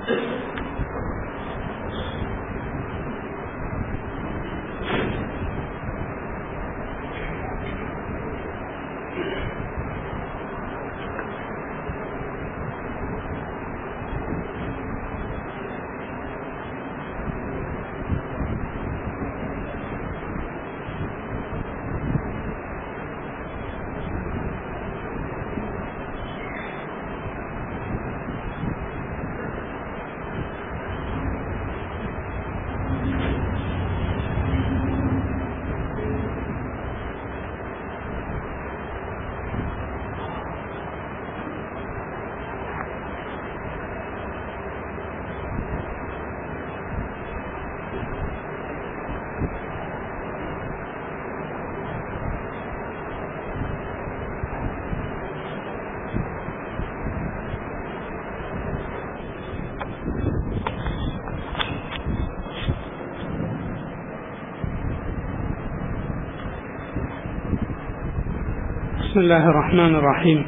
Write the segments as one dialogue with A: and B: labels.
A: بسم الله الرحمن الرحيم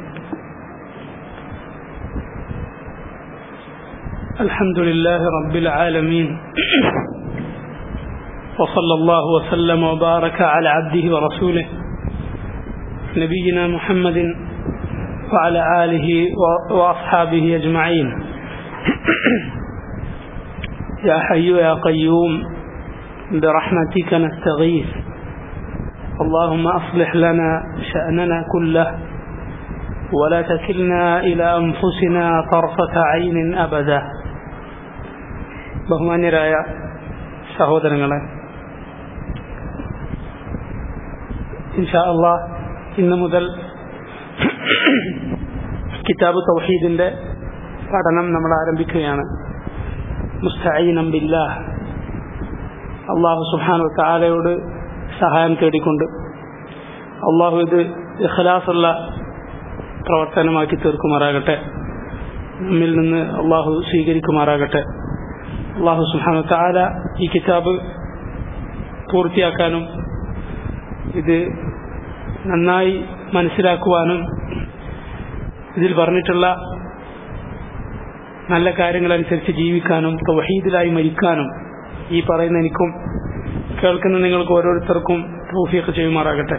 A: الحمد لله رب العالمين وصلى الله وسلم وبارك على عبده ورسوله نبينا محمد وعلى آله وأصحابه أجمعين يا حي يا قيوم برحمتك نستغيث اللهم أصلح لنا شأننا كله ولا تكلنا إلى أنفسنا طرفة عين أبدا ബഹുമാന്യരായ സഹോദരങ്ങളെ ഇൻഷാ അള്ളാ ഇന്ന് മുതൽ കിതാബ് തൗഹീദിന്റെ പഠനം നമ്മൾ ആരംഭിക്കുകയാണ് മുസ്തഈനം ബില്ലാഹ് അള്ളാഹു സുബ്ഹാനഹു തആലയോട് സഹായം തേടിക്കൊണ്ട് അള്ളാഹു ഇത് ഇഖലാസുള്ള പ്രവർത്തനമാക്കി തീർക്കുമാറാകട്ടെ നമ്മിൽ നിന്ന് അള്ളാഹു സ്വീകരിക്കുമാറാകട്ടെ അള്ളാഹു സുഹാന താല ഈ കിതാബ് പൂർത്തിയാക്കാനും ഇത് നന്നായി മനസ്സിലാക്കുവാനും ഇതിൽ പറഞ്ഞിട്ടുള്ള നല്ല കാര്യങ്ങളനുസരിച്ച് ജീവിക്കാനും തൗഹീദിലായി മരിക്കാനും ഈ പറയുന്ന എനിക്കും കേൾക്കുന്ന നിങ്ങൾക്ക് ഓരോരുത്തർക്കും തൗഫീഖ് ചെയ്യുമാറാകട്ടെ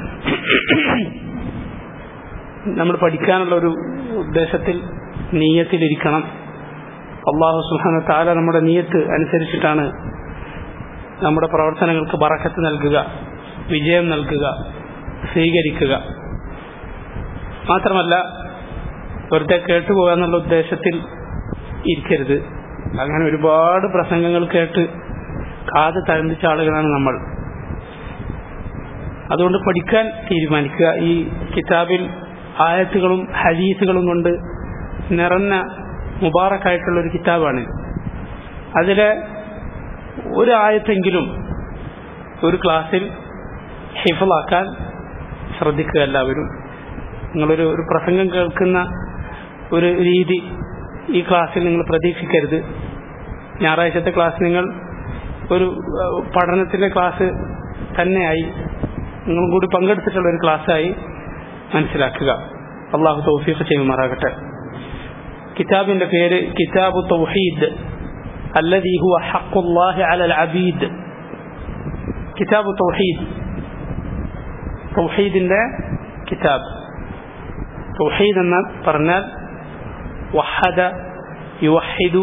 A: നമ്മൾ പഠിക്കാനുള്ള ഒരു ഉദ്ദേശത്തിൽ നീയത്തിലിരിക്കണം അള്ളാഹു സുഹാന താല നമ്മുടെ നീയത്ത് അനുസരിച്ചിട്ടാണ് നമ്മുടെ പ്രവർത്തനങ്ങൾക്ക് ബറക്കത്ത് നൽകുക വിജയം നൽകുക സ്വീകരിക്കുക മാത്രമല്ല വെറുതെ കേട്ടുപോകുക എന്നുള്ള ഉദ്ദേശത്തിൽ ഇരിക്കരുത് അങ്ങനെ ഒരുപാട് പ്രസംഗങ്ങൾ കേട്ട് കാത് തഴമ്പിച്ച ആളുകളാണ് നമ്മൾ അതുകൊണ്ട് പഠിക്കാൻ തീരുമാനിക്കുക ഈ കിതാബിൽ ആയത്തുകളും ഹദീസുകളും കൊണ്ട് നിറഞ്ഞ മുബാറക്കായിട്ടുള്ള ഒരു കിതാബാണ് അതിലെ ഒരു ആയത്തെങ്കിലും ഒരു ക്ലാസ്സിൽ ഹിഫലാക്കാൻ ശ്രദ്ധിക്കുക എല്ലാവരും നിങ്ങളൊരു ഒരു പ്രസംഗം കേൾക്കുന്ന ഒരു രീതി ഈ ക്ലാസ്സിൽ നിങ്ങൾ പ്രതീക്ഷിക്കരുത് ഞായറാഴ്ചത്തെ ക്ലാസ് നിങ്ങൾ ഒരു പഠനത്തിന്റെ ക്ലാസ് തന്നെയായി നിങ്ങളും കൂടി പങ്കെടുത്തിട്ടുള്ള ഒരു ക്ലാസ്സായി മനസ്സിലാക്കുക അള്ളാഹു തൗഫീഖ് ചെയ്യുമാറാകട്ടെ കിതാബിന്റെ പേര് കിതാബു തൗഹീദ് الذي هو حق الله على العبيد كتاب التوحيد തൗഹീദിന്റെ കിതാബ് തൗഹീദ് എന്ന് പറഞ്ഞാൽ വഹദ യുവഹിദു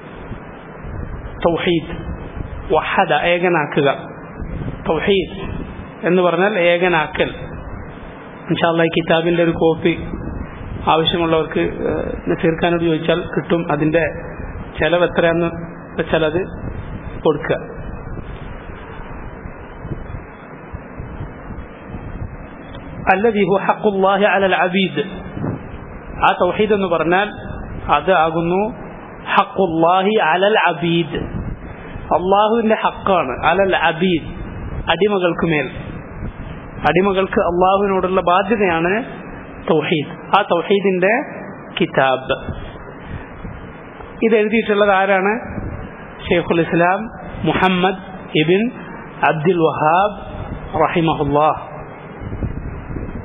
A: തൗഹീദ് വഹദ ഏകനാക്കുക തൗഹീദ് എന്ന് പറഞ്ഞാൽ ഏകനാക്കൽ ഇൻഷാല്ല ഈ കിതാബിന്റെ ഒരു കോപ്പി ആവശ്യമുള്ളവർക്ക് തീർക്കാനോട് ചോദിച്ചാൽ കിട്ടും അതിന്റെ ചെലവ് എത്രയാന്ന് വെച്ചാൽ അത് കൊടുക്കുക الذي هو حق الله على العبيد ആ തൗഹീദ് എന്ന് പറഞ്ഞാൽ അത് ആകുന്നു ഹക്കുല്ലാഹി അലൽ അബീദ് അള്ളാഹുവിന്റെ ഹക്കാണ് അലൽ അബീദ് അടിമകൾക്ക് മേൽ അടിമകൾക്ക് അള്ളാഹുവിനോടുള്ള ബാധ്യതയാണ് തൗഹീദ് ആ തൗഹീദിന്റെ കിതാബ് ഇത് എഴുതിയിട്ടുള്ളത് ആരാണ് ഷെയ്ഖുൽ ഇസ്ലാം മുഹമ്മദ് ഇബിൻ അബ്ദുൽ വഹാബ് റഹിമഹുല്ലാഹ്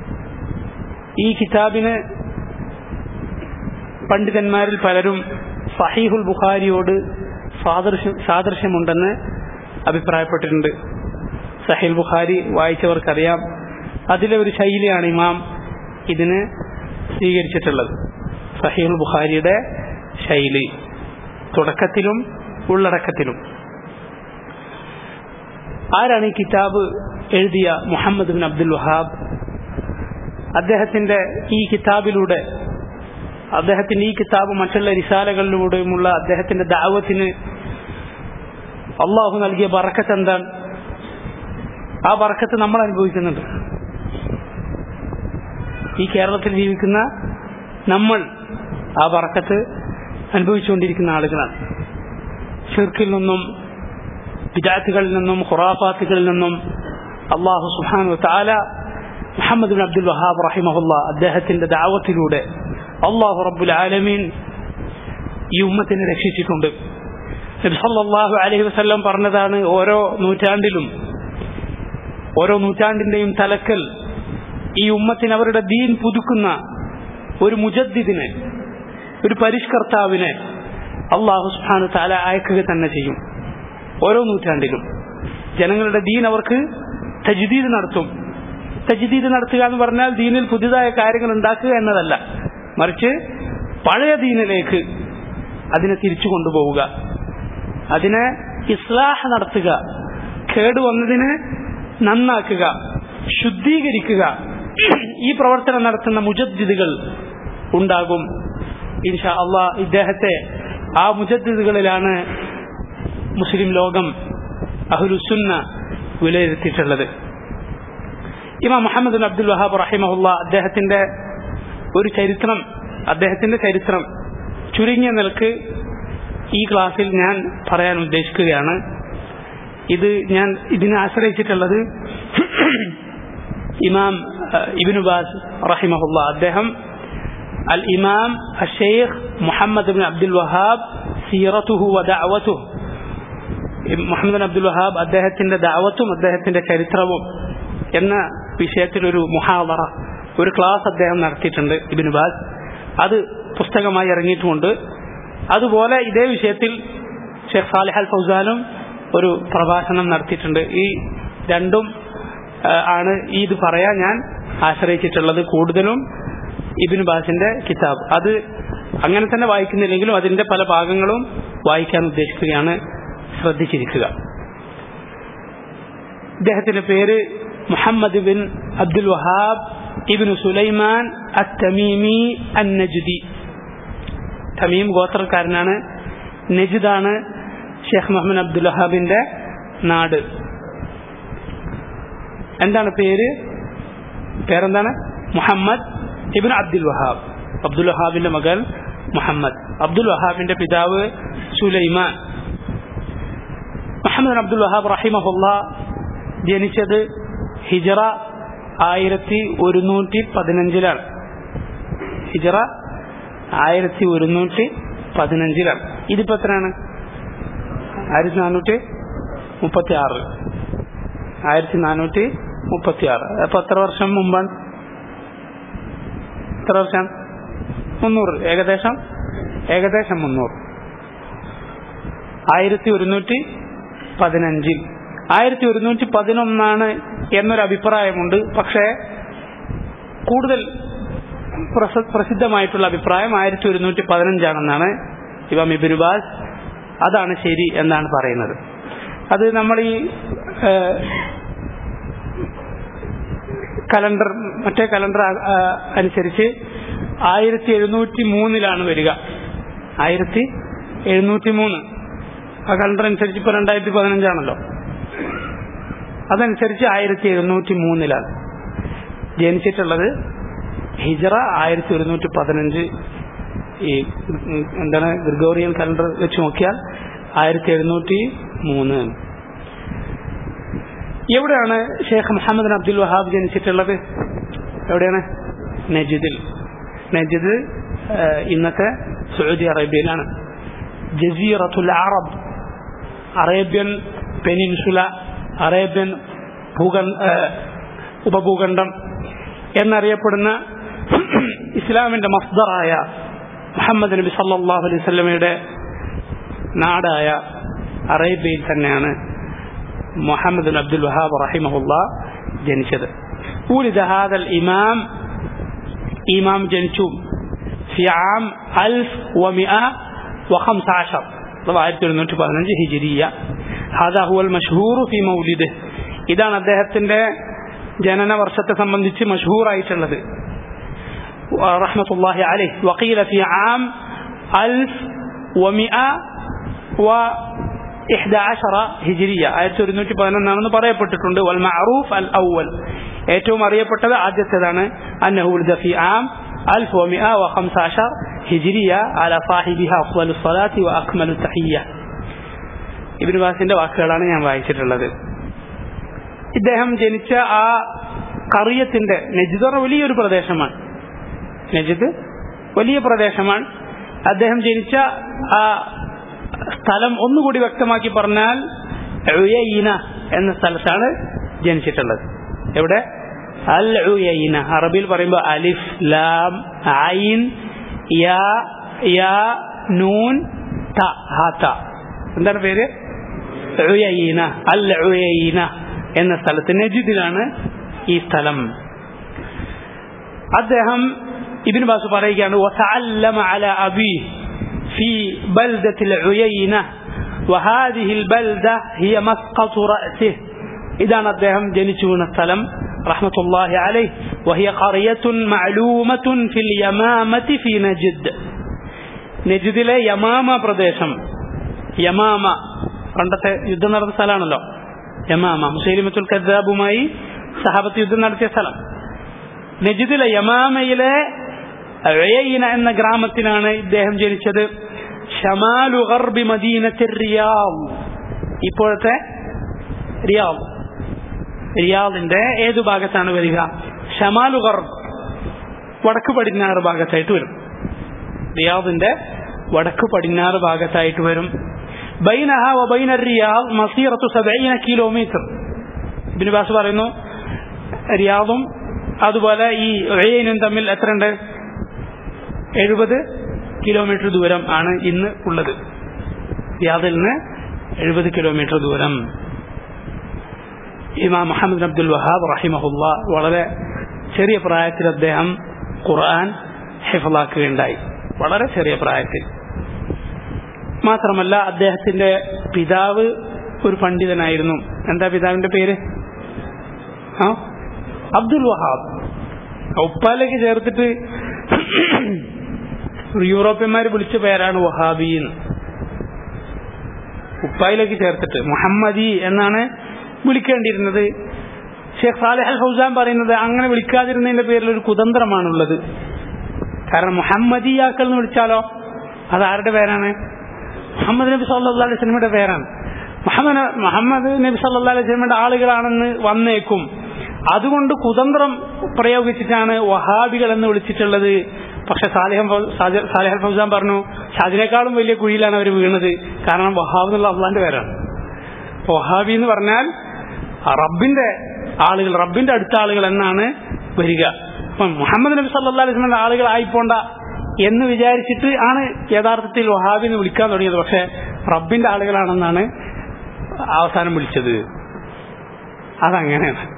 A: ഈ കിതാബിന് പണ്ഡിതന്മാരിൽ പലരും സഹീഹുൽ ബുഖാരിയോട് സാദൃശ്യം സാദൃശ്യമുണ്ടെന്ന് അഭിപ്രായപ്പെട്ടിട്ടുണ്ട് സഹീൽ ബുഖാരി വായിച്ചവർക്കറിയാം അതിലെ ഒരു ശൈലിയാണ് ഇമാം ഇതിന് സ്വീകരിച്ചിട്ടുള്ളത് സഹീൽ ബുഖാരിയുടെ ശൈലി തുടക്കത്തിലും ഉള്ളടക്കത്തിലും ആരാണ് ഈ കിതാബ് എഴുതിയ മുഹമ്മദ് ബിൻ അബ്ദുൽ വഹാബ് അദ്ദേഹത്തിന്റെ ഈ കിതാബിലൂടെ അദ്ദേഹത്തിന്റെ ഈ കിതാബ് മറ്റുള്ള റിസാലകളിലൂടെയുമുള്ള അദ്ദേഹത്തിന്റെ ദാവത്തിന് അള്ളാഹു നൽകിയ ബറക്കത്ത് എന്താണ് ആ ബറക്കത്ത് നമ്മൾ അനുഭവിക്കുന്നുണ്ട് ഈ കേരളത്തിൽ ജീവിക്കുന്ന നമ്മൾ ആ ബറക്കത്ത് അനുഭവിച്ചുകൊണ്ടിരിക്കുന്ന ആളുകളാണ് ഷിർക്കിൽ നിന്നും വിദാത്തുകളിൽ നിന്നും ഖുറാഫാത്തുകളിൽ നിന്നും അള്ളാഹു സുഹാനു താല മുഹമ്മദ് ബിൻ അബ്ദുൽ വഹാബ് റഹിമഹുല്ല അദ്ദേഹത്തിന്റെ ദാവത്തിലൂടെ അള്ളാഹു റബ്ബുൽ ആലമീൻ ഈ ഉമ്മത്തിനെ രക്ഷിച്ചിട്ടുണ്ട് നബിസല്ലാഹു അലഹി വസ്ല്ലം പറഞ്ഞതാണ് ഓരോ നൂറ്റാണ്ടിലും ഓരോ നൂറ്റാണ്ടിന്റെയും തലക്കൽ ഈ ഉമ്മത്തിന് അവരുടെ ദീൻ പുതുക്കുന്ന ഒരു മുജദ്ദിദിനെ ഒരു പരിഷ്കർത്താവിനെ അള്ളാഹു സുഹാനു താല അയക്കുക തന്നെ ചെയ്യും ഓരോ നൂറ്റാണ്ടിലും ജനങ്ങളുടെ ദീൻ അവർക്ക് തജ്ദീദ് നടത്തും തജ്ദീദ് നടത്തുക എന്ന് പറഞ്ഞാൽ ദീനിൽ പുതിയതായ കാര്യങ്ങൾ ഉണ്ടാക്കുക എന്നതല്ല മറിച്ച് പഴയ ദീനിലേക്ക് അതിനെ തിരിച്ചു കൊണ്ടുപോവുക അതിനെ ഇസ്ലാഹ് നടത്തുക കേടുവന്നതിനെ നന്നാക്കുക ശുദ്ധീകരിക്കുക ഈ പ്രവർത്തനം നടത്തുന്ന മുജദ്ദിദുകൾ ഉണ്ടാകും ഇൻഷാ അള്ളാ ഇദ്ദേഹത്തെ ആ മുജദ്ദിദുകളിലാണ് മുസ്ലിം ലോകം അഹുലുസുന്ന വിലയിരുത്തിയിട്ടുള്ളത് ഇമാം മുഹമ്മദ് ബിൻ അബ്ദുൽ വഹാബ് റഹിമഹുല്ല അദ്ദേഹത്തിന്റെ ഒരു ചരിത്രം അദ്ദേഹത്തിന്റെ ചരിത്രം ചുരുങ്ങിയ നിലക്ക് ഈ ക്ലാസ്സിൽ ഞാൻ പറയാൻ ഉദ്ദേശിക്കുകയാണ് ഇത് ഞാൻ ഇതിനെ ആശ്രയിച്ചിട്ടുള്ളത് ഇമാം ഇബിനു ബാസ് റഹിമഹുല്ല അദ്ദേഹം അൽ ഇമാം അഷേഖ് മുഹമ്മദ് ബിൻ അബ്ദുൽ വഹാബ് സീറത്തുഹു വ ദഅവത്തുഹു മുഹമ്മദ് ബിൻ അബ്ദുൽ വഹാബ് അദ്ദേഹത്തിന്റെ ദാവത്തും അദ്ദേഹത്തിന്റെ ചരിത്രവും എന്ന വിഷയത്തിൽ ഒരു മുഹാവറ ഒരു ക്ലാസ് അദ്ദേഹം നടത്തിയിട്ടുണ്ട് ഇബിൻ ബാസ് അത് പുസ്തകമായി ഇറങ്ങിയിട്ടുമുണ്ട് അതുപോലെ ഇതേ വിഷയത്തിൽ ഷെയ്ഖ് സാലിഹ് അൽ ഫൗസാനും ഒരു പ്രഭാഷണം നടത്തിയിട്ടുണ്ട് ഈ രണ്ടും ആണ് ഈ ഇത് പറയാൻ ഞാൻ ആശ്രയിച്ചിട്ടുള്ളത് കൂടുതലും ഇബിൻ ബാസിന്റെ കിതാബ് അത് അങ്ങനെ തന്നെ വായിക്കുന്നില്ലെങ്കിലും അതിന്റെ പല ഭാഗങ്ങളും വായിക്കാൻ ഉദ്ദേശിക്കുകയാണ് ശ്രദ്ധിച്ചിരിക്കുക ഇദ്ദേഹത്തിന്റെ പേര് Muhammad bin Abdul Wahhab ibn Sulaiman അത്തമീമി അൻ നജുദി തമീം ഗോത്രക്കാരനാണ് നജിദാണ് ഷെയ്ഖ് മുഹമ്മദ് അബ്ദുൽ വഹാബിന്റെ നാട് എന്താണ് പേര് പേരെന്താണ് മുഹമ്മദ് ഇബിൻ അബ്ദുൽ വഹാബ് അബ്ദുൽ വഹാബിന്റെ മകൻ മുഹമ്മദ് അബ്ദുൽ വഹാബിന്റെ പിതാവ് സുലൈമാൻ മുഹമ്മദ് അബ്ദുൽ വഹാബ് റഹിമഹുല്ല ജനിച്ചത് ഹിജറ ആയിരത്തി ഒരുന്നൂറ്റി പതിനഞ്ചിലാണ് ഹിജറ ആയിരത്തി ഒരുന്നൂറ്റി പതിനഞ്ചിലാണ് ഇതിപ്പോ എത്രയാണ് ആയിരത്തി നാനൂറ്റി മുപ്പത്തി ആറ് ആയിരത്തി നാനൂറ്റി മുപ്പത്തി ആറ് അപ്പൊ എത്ര വർഷം മുമ്പാണ് എത്ര വർഷം മുന്നൂറ് ഏകദേശം ഏകദേശം മുന്നൂറ് ആയിരത്തി ഒരുന്നൂറ്റി പതിനഞ്ചിൽ ആയിരത്തി ഒരുന്നൂറ്റി പതിനൊന്നാണ് എന്നൊരു അഭിപ്രായമുണ്ട് പക്ഷേ കൂടുതൽ പ്രസിദ്ധമായിട്ടുള്ള അഭിപ്രായം ആയിരത്തി ഒരുന്നൂറ്റി പതിനഞ്ചാണെന്നാണ് ഇവ മിബിനുബാസ് അതാണ് ശരി എന്നാണ് പറയുന്നത് അത് നമ്മൾ ഈ കലണ്ടർ മറ്റേ കലണ്ടർ അനുസരിച്ച് ആയിരത്തി എഴുന്നൂറ്റി മൂന്നിലാണ് വരിക ആയിരത്തി എഴുന്നൂറ്റി മൂന്ന് ആ കലണ്ടർ അനുസരിച്ച് ഇപ്പൊ രണ്ടായിരത്തി പതിനഞ്ചാണല്ലോ അതനുസരിച്ച് ആയിരത്തി എഴുന്നൂറ്റി മൂന്നിലാണ് ജനിച്ചിട്ടുള്ളത് ഹിജറ ആയിരത്തി ഒരുന്നൂറ്റി പതിനഞ്ച് ഈ എന്താണ് ഗ്രിഗോറിയൻ കലണ്ടർ വെച്ച് നോക്കിയാൽ ആയിരത്തി എഴുന്നൂറ്റി മൂന്ന് എവിടെയാണ് ഷേഖ് മുഹമ്മദ് അബ്ദുൽ വഹാബ് ജനിച്ചിട്ടുള്ളത് എവിടെയാണ് നജിദിൽ നജിദ് ഇന്നത്തെ സൗദി അറേബ്യയിലാണ് ജസീറത്തുൽ അറബ് അറേബ്യൻ പെനിൻസുല അറേബ്യൻ ഭൂഖണ്ഡ ഉപഭൂഖണ്ഡം എന്നറിയപ്പെടുന്ന ഇസ്ലാമിന്റെ മസ്ദറായ മുഹമ്മദ് നബി സല്ലല്ലാഹു അലൈഹി വസല്ലമയുടെ നാടായ അറേബ്യയിൽ തന്നെയാണ് മുഹമ്മദ് ബിൻ അബ്ദുൽ വഹാബ് റഹിമഹുല്ല ജനിച്ചത് ولد هذا الإمام إمام جنشوم في عام 1115 طبعا ആയിരത്തി പതിനഞ്ച് ഹിജിരിയ هذا هو المشهور في مولده ഇതാണ് അദ്ദേഹത്തിന്റെ ജനന വർഷത്തെ സംബന്ധിച്ച് മഷഹൂറായിട്ടുള്ളത് رحمة الله عليه وقيل في عام ألف ومئة وإحدى عشر هجرية ആയിരത്തി ഒരുന്നൂറ്റി പതിനൊന്നാണെന്ന് പറയപ്പെട്ടിട്ടുണ്ട് വൽ മഅറൂഫ് അൽ അവൽ ഏറ്റവും അറിയപ്പെട്ടത് ആദ്യത്തേതാണ് أنه ولد في عام 1115 هجرية على صاحبها أفضل الصلاة وأكمل التحية ഇബിൻ ബാസിന്റെ വാക്കുകളാണ് ഞാൻ വായിച്ചിട്ടുള്ളത് ഇദ്ദേഹം ജനിച്ച ആ കറിയത്തിന്റെ നജിദ് വലിയൊരു പ്രദേശമാണ് നജിദ് വലിയ പ്രദേശമാണ് അദ്ദേഹം ജനിച്ച ആ സ്ഥലം ഒന്നുകൂടി വ്യക്തമാക്കി പറഞ്ഞാൽ ഉയൈന എന്ന സ്ഥലത്താണ് ജനിച്ചിട്ടുള്ളത് എവിടെ അൽ ഉയൈന അറബിയിൽ പറയുമ്പോൾ അലിഫ് ലാം ഐൻ യാ യാ നൂൻ ത ഹാ ത എന്താണ് പേര് ഉയൈന അൽ ഉയൈന എന്ന സ്ഥലത്ത് നജിദിലാണ് ഈ സ്ഥലം അദ്ദേഹം ഇബിൻ ബാസ് പറയുകയാണ് وتعلم على أبيه في بلدة العيينة وهذه البلدة هي مسقط رأسه إذا അദ്ദേഹം ജനിച്ചു വീണ സ്ഥലം رحمة الله عليه وهي قرية معلومة في اليمامة في نجد നജിദിലെ യമാമ പ്രദേശം യമാമ പണ്ടത്തെ യുദ്ധം നടന്ന സ്ഥലമാണല്ലോ യമാമ മുസൈലിമത്തുൽ കദ്ദാബുമായി സഹാബത്ത് യുദ്ധം നടത്തിയ സ്ഥലം നജിദിലെ യമാമയിലെ ഉയൈന എന്ന ഗ്രാമത്തിലാണ് ഇദ്ദേഹം ജനിച്ചത് ഷമാലു ഗർബി മദീനത്തിൽ റിയാദ് ഇപ്പോഴത്തെ റിയാദ് റിയാദിന്റെ ഏതു ഭാഗത്താണ് വരിക ഷമാലു ഗർബ് വടക്ക് പടിഞ്ഞാറ് ഭാഗത്തായിട്ട് വരും റിയാദിന്റെ വടക്ക് പടിഞ്ഞാറ് ഭാഗത്തായിട്ട് വരും ബൈനഹ വബൈന റിയാദ് മസീറത്തു സബീന കിലോമീറ്റർ ഇബിന് ബാസ് പറയുന്നു റിയാദും അതുപോലെ ഈ ഉയൈനും തമ്മിൽ എത്ര ഉണ്ട് എഴുപത് കിലോമീറ്റർ ദൂരം ആണ് ഇന്ന് ഉള്ളത് റിയാദിൽ നിന്ന് എഴുപത് കിലോമീറ്റർ ദൂരം ഇമാം മുഹമ്മദ് അബ്ദുൽ വഹാബ് റഹിമഹുല്ല വളരെ ചെറിയ പ്രായത്തിൽ അദ്ദേഹം ഖുർആൻ ഹിഫലാക്കുകയുണ്ടായി വളരെ ചെറിയ പ്രായത്തിൽ മാത്രമല്ല അദ്ദേഹത്തിന്റെ പിതാവ് ഒരു പണ്ഡിതനായിരുന്നു എന്താ പിതാവിന്റെ പേര് ആ അബ്ദുൽ വഹാബ് ഉപ്പാലേക്ക് ചേർത്തിട്ട് യൂറോപ്യന്മാർ വിളിച്ച പേരാണ് വഹാബി എന്ന് ഉപ്പായിലേക്ക് ചേർത്തിട്ട് മുഹമ്മദി എന്നാണ് വിളിക്കേണ്ടിയിരുന്നത് ഷെയ്ഖ് സാലിഹ് അൽ ഫൗസാൻ പറയുന്നത് അങ്ങനെ വിളിക്കാതിരുന്നതിന്റെ പേരിൽ ഒരു കുതന്ത്രമാണുള്ളത് കാരണം മുഹമ്മദിയാക്കൽ എന്ന് വിളിച്ചാലോ അത് ആരുടെ പേരാണ് മുഹമ്മദ് നബി സല്ലാ അലൈഹി സ്വലമിയുടെ പേരാണ് മുഹമ്മദ് മുഹമ്മദ് നബി സല്ലാ അലൈഹി സ്വലമിയുടെ ആളുകളാണെന്ന് വന്നേക്കും അതുകൊണ്ട് കുതന്ത്രം പ്രയോഗിച്ചിട്ടാണ് വഹാബികൾ എന്ന് വിളിച്ചിട്ടുള്ളത് പക്ഷെ സാലിഹം സാലിഹൽ ഫൗസാൻ പറഞ്ഞു അതിനേക്കാളും വലിയ കുഴിയിലാണ് അവർ വീണത് കാരണം വഹാബ് എന്നുള്ള അള്ളാന്റെ പേരാണ് വഹാബി എന്ന് പറഞ്ഞാൽ റബ്ബിന്റെ ആളുകൾ റബ്ബിന്റെ അടുത്ത ആളുകൾ എന്നാണ് വരിക അപ്പം മുഹമ്മദ് നബി സല്ലാ അലൈഹി സ്വലമിന്റെ ആളുകൾ ആയിപ്പോണ്ട എന്ന് വിചാരിച്ചിട്ട് ആണ് യഥാർത്ഥത്തിൽ വഹാബി എന്ന് വിളിക്കാൻ തുടങ്ങിയത് പക്ഷെ റബ്ബിന്റെ ആളുകളാണെന്നാണ് അവസാനം വിളിച്ചത് അതങ്ങനെയാണ്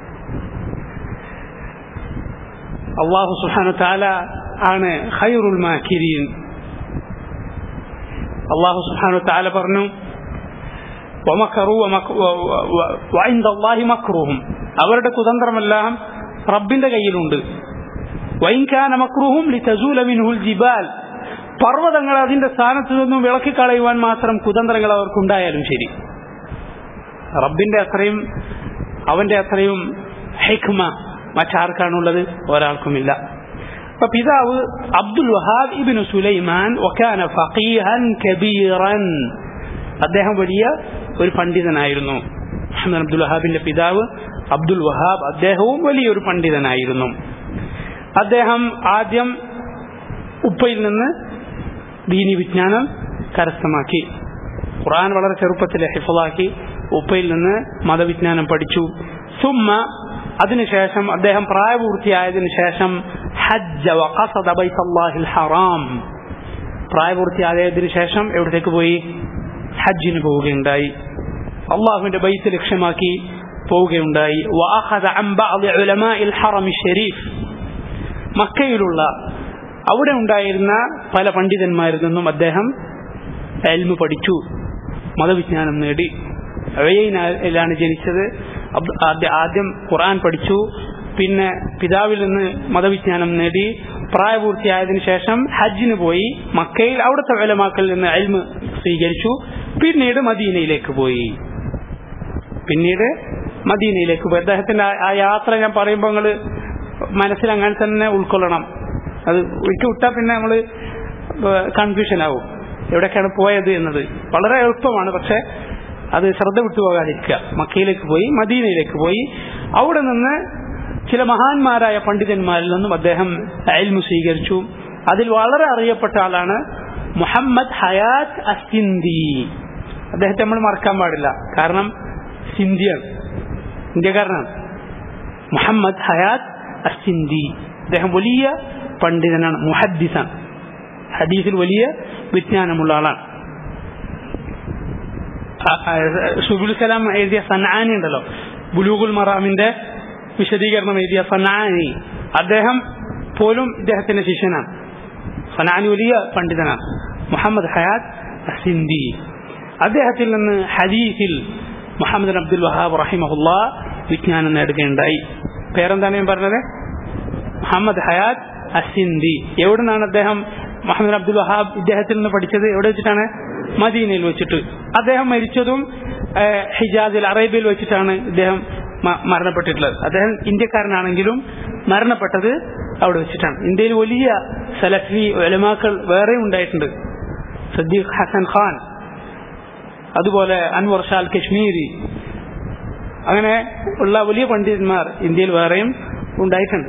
A: അള്ളാഹു സുഹാന താല ആണ് ഖൈറുൽ മാക്കിരീൻ അള്ളാഹു സുഹാന താല പറഞ്ഞു അവരുടെ കുതന്ത്രമെല്ലാം റബ്ബിന്റെ കയ്യിലുണ്ട് വൈൻകാന മക്രുഹും ലിതസൂല മിൻഹുൽ ജിബാൽ പർവ്വതങ്ങൾ അതിന്റെ സ്ഥാനത്ത് നിന്നും വിളക്കിക്കളയുവാൻ മാത്രം കുതന്ത്രങ്ങൾ അവർക്കുണ്ടായാലും ശരി റബ്ബിന്റെ അത്രയും അവന്റെ അത്രയും ഹെക്മ മറ്റാർക്കാണുള്ളത് ഒരാൾക്കുമില്ല അപ്പൊ പിതാവ് അബ്ദുൽ വഹാബ് ഇബിനു സുലൈമാൻ ഒക്കാന ഫഖീഹൻ കബീറൻ അദ്ദേഹം വലിയ ഒരു പണ്ഡിതനായിരുന്നു മുഹമ്മദ് അബ്ദുൽ വഹാബിന്റെ പിതാവ് അബ്ദുൽ വഹാബ് അദ്ദേഹവും വലിയൊരു പണ്ഡിതനായിരുന്നു അദ്ദേഹം ആദ്യം ഉപ്പയിൽ നിന്ന് ദീനി വിജ്ഞാനം കരസ്ഥമാക്കി ഖുർആൻ വളരെ ചെറുപ്പത്തിൽ ഹിഫലാക്കി ഉപ്പയിൽ നിന്ന് മതവിജ്ഞാനം പഠിച്ചു സുമ്മ അതിനുശേഷം അദ്ദേഹം പ്രായപൂർത്തിയായതിനു ശേഷം ഹജ്ജ വഖസദ ബൈത്തല്ലാഹിൽ ഹറാം പ്രായപൂർത്തിയായതിനു ശേഷം എവിടത്തേക്ക് പോയി ഹജ്ജിന് പോവുകയുണ്ടായി അള്ളാഹുവിന്റെ ബൈത്ത് ലക്ഷ്യമാക്കി പോവുകയുണ്ടായി വഅഖദ അൻ ബഅദി ഉലമാഇൽ ഹറമി ഷരീഫ് മക്കയിലുള്ള അവിടെ ഉണ്ടായിരുന്ന പല പണ്ഡിതന്മാരിൽ നിന്നും അദ്ദേഹം എൽമു പഠിച്ചു മതവിജ്ഞാനം നേടി ലാണ് ജനിച്ചത് അബ്- ആദ്യ- ആദ്യം ഖുർആൻ പഠിച്ചു പിന്നെ പിതാവിൽ നിന്ന് മതവിജ്ഞാനം നേടി പ്രായപൂർത്തിയായതിനു ശേഷം ഹജ്ജിന് പോയി മക്കയിൽ അവിടുത്തെ വിലമാക്കളിൽ നിന്ന് എൽമ് സ്വീകരിച്ചു പിന്നീട് മദീനയിലേക്ക് പോയി പിന്നീട് മദീനയിലേക്ക് പോയി അദ്ദേഹത്തിന്റെ ആ- ആ യാത്ര ഞാൻ പറയുമ്പോൾ നിങ്ങൾ മനസ്സിൽ അങ്ങനെ തന്നെ ഉൾക്കൊള്ളണം അത് ഒരിക്കൽ വിട്ടാൽ പിന്നെ നമ്മൾ കൺഫ്യൂഷൻ ആവും എവിടേക്കാണ് പോയത് എന്നത് വളരെ എളുപ്പമാണ് പക്ഷെ അത് ശ്രദ്ധ വിട്ടുപോകാതിരിക്കുക മക്കയിലേക്ക് പോയി മദീനയിലേക്ക് പോയി അവിടെ നിന്ന് ചില മഹാന്മാരായ പണ്ഡിതന്മാരിൽ നിന്നും അദ്ദേഹം അയൽമു സ്വീകരിച്ചു അതിൽ വളരെ അറിയപ്പെട്ട ആളാണ് മുഹമ്മദ് ഹയാത്ത് അസിന്ദി അദ്ദേഹത്തെ നമ്മൾ മറക്കാൻ പാടില്ല കാരണം സിന്ധിയാണ് ഇന്ത്യക്കാരനാണ് മുഹമ്മദ് ഹയാത്ത് അസിന്ദി അദ്ദേഹം വലിയ പണ്ഡിതനാണ് മുഹദ്ദിസാണ് ഹദീസിൽ വലിയ വിജ്ഞാനമുള്ള ആളാണ് സുബുൽ സലാം എഴുതിയ സനാനി ഉണ്ടല്ലോ ബുലൂഗുൽ മറാമിന്റെ വിശദീകരണം എഴുതിയ സനാനി അദ്ദേഹം പോലും ഇദ്ദേഹത്തിന്റെ ശിഷ്യനാണ് സനാനി വലിയ പണ്ഡിതനാണ് മുഹമ്മദ് ഹയാത്ത് സിന്ദി അദ്ദേഹത്തിൽ നിന്ന് ഹദീസിൽ മുഹമ്മദ് അബ്ദുൽ വഹാബ് റഹിമഹുല്ല വിജ്ഞാനം നേടുകയുണ്ടായി പേരെന്താണ് ഞാൻ പറഞ്ഞത് മുഹമ്മദ് ഹയാത്ത് അസിന്ദി എവിടെ നിന്നാണ് അദ്ദേഹം മുഹമ്മദ് അബ്ദുൽ വഹാബ് ഇദ്ദേഹത്തിൽ നിന്ന് പഠിച്ചത് എവിടെ വെച്ചിട്ടാണ് മദീനയിൽ വെച്ചിട്ട് അദ്ദേഹം മരിച്ചതും ഏഹ്, ഹിജാസിൽ അറേബ്യയിൽ വെച്ചിട്ടാണ് ഇദ്ദേഹം മ- മരണപ്പെട്ടിട്ടുള്ളത് അദ്ദേഹം ഇന്ത്യക്കാരനാണെങ്കിലും മരണപ്പെട്ടത് അവിടെ വെച്ചിട്ടാണ് ഇന്ത്യയിൽ വലിയ സലഫി ഒലമാക്കൾ വേറെ ഉണ്ടായിട്ടുണ്ട് സദ്ദീഖ് ഹസൻ ഖാൻ അതുപോലെ അൻവർ ഷാൽ കശ്മീരി അങ്ങനെ ഉള്ള വലിയ പണ്ഡിതന്മാർ ഇന്ത്യയിൽ വേറെയും ഉണ്ടായിട്ടുണ്ട്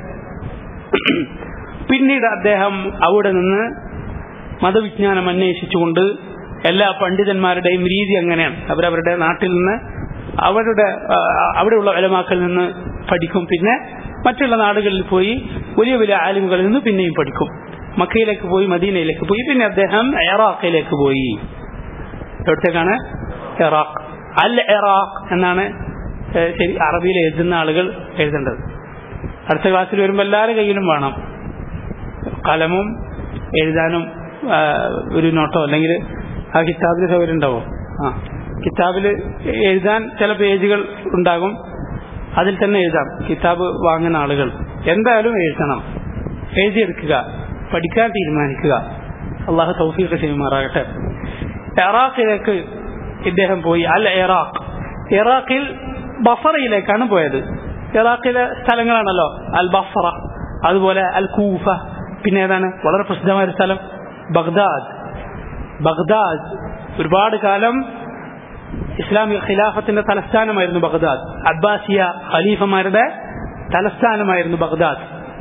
A: പിന്നീട് അദ്ദേഹം അവിടെ നിന്ന് മതവിജ്ഞാനം അന്വേഷിച്ചുകൊണ്ട് എല്ലാ പണ്ഡിതന്മാരുടെയും രീതി അങ്ങനെയാണ് അവരവരുടെ നാട്ടിൽ നിന്ന് അവരുടെ ആ, അവിടെയുള്ള വിലമാക്കളിൽ നിന്ന് പഠിക്കും പിന്നെ മറ്റുള്ള നാടുകളിൽ പോയി വലിയ വലിയ ആലിമുകളിൽ നിന്ന് പിന്നെയും പഠിക്കും മക്കയിലേക്ക് പോയി മദീനയിലേക്ക് പോയി പിന്നെ അദ്ദേഹം ഇറാഖിലേക്ക് പോയി എവിടത്തേക്കാണ് ഇറാഖ് അൽ ഇറാഖ് എന്നാണ് ഏഹ്, ശരി അറബിയിൽ എഴുതുന്ന ആളുകൾ എഴുതേണ്ടത് അടുത്ത ക്ലാസ്സിൽ വരുമ്പോൾ എല്ലാവരുടെ കയ്യിലും വേണം കലമും എഴുതാനും ആ, ഒരു നോട്ടോ അല്ലെങ്കിൽ ആ കിതാബിൽ സൗകര്യം ഉണ്ടാവും ആ കിതാബിൽ എഴുതാൻ ചില പേജുകൾ ഉണ്ടാകും അതിൽ തന്നെ എഴുതാം കിതാബ് വാങ്ങുന്ന ആളുകൾ എന്തായാലും എഴുതണം എഴുതിയെടുക്കുക പഠിക്കാൻ തീരുമാനിക്കുക അള്ളാഹു തൗഫീഖ് ചെയ്യുമാറാകട്ടെ ഇറാഖിലേക്ക് ഇദ്ദേഹം പോയി അൽ ഇറാഖ് ഇറാഖിൽ ബഫറയിലേക്കാണ് പോയത് ഇറാഖിലെ സ്ഥലങ്ങളാണല്ലോ അൽ ബഫറ അതുപോലെ അൽ കൂഫ പിന്നെ ഏതാണ് വളരെ പ്രസിദ്ധമായ ഒരു സ്ഥലം ബഗ്ദാദ് ബഗ്ദാദ് ഒരുപാട് കാലം ഇസ്ലാമിക ഖിലാഫത്തിന്റെ തലസ്ഥാനമായിരുന്നു ബഗ്ദാദ് അബ്ബാസിയ ഖലീഫമാരുടെ തലസ്ഥാനമായിരുന്നു ബഗ്ദാദ്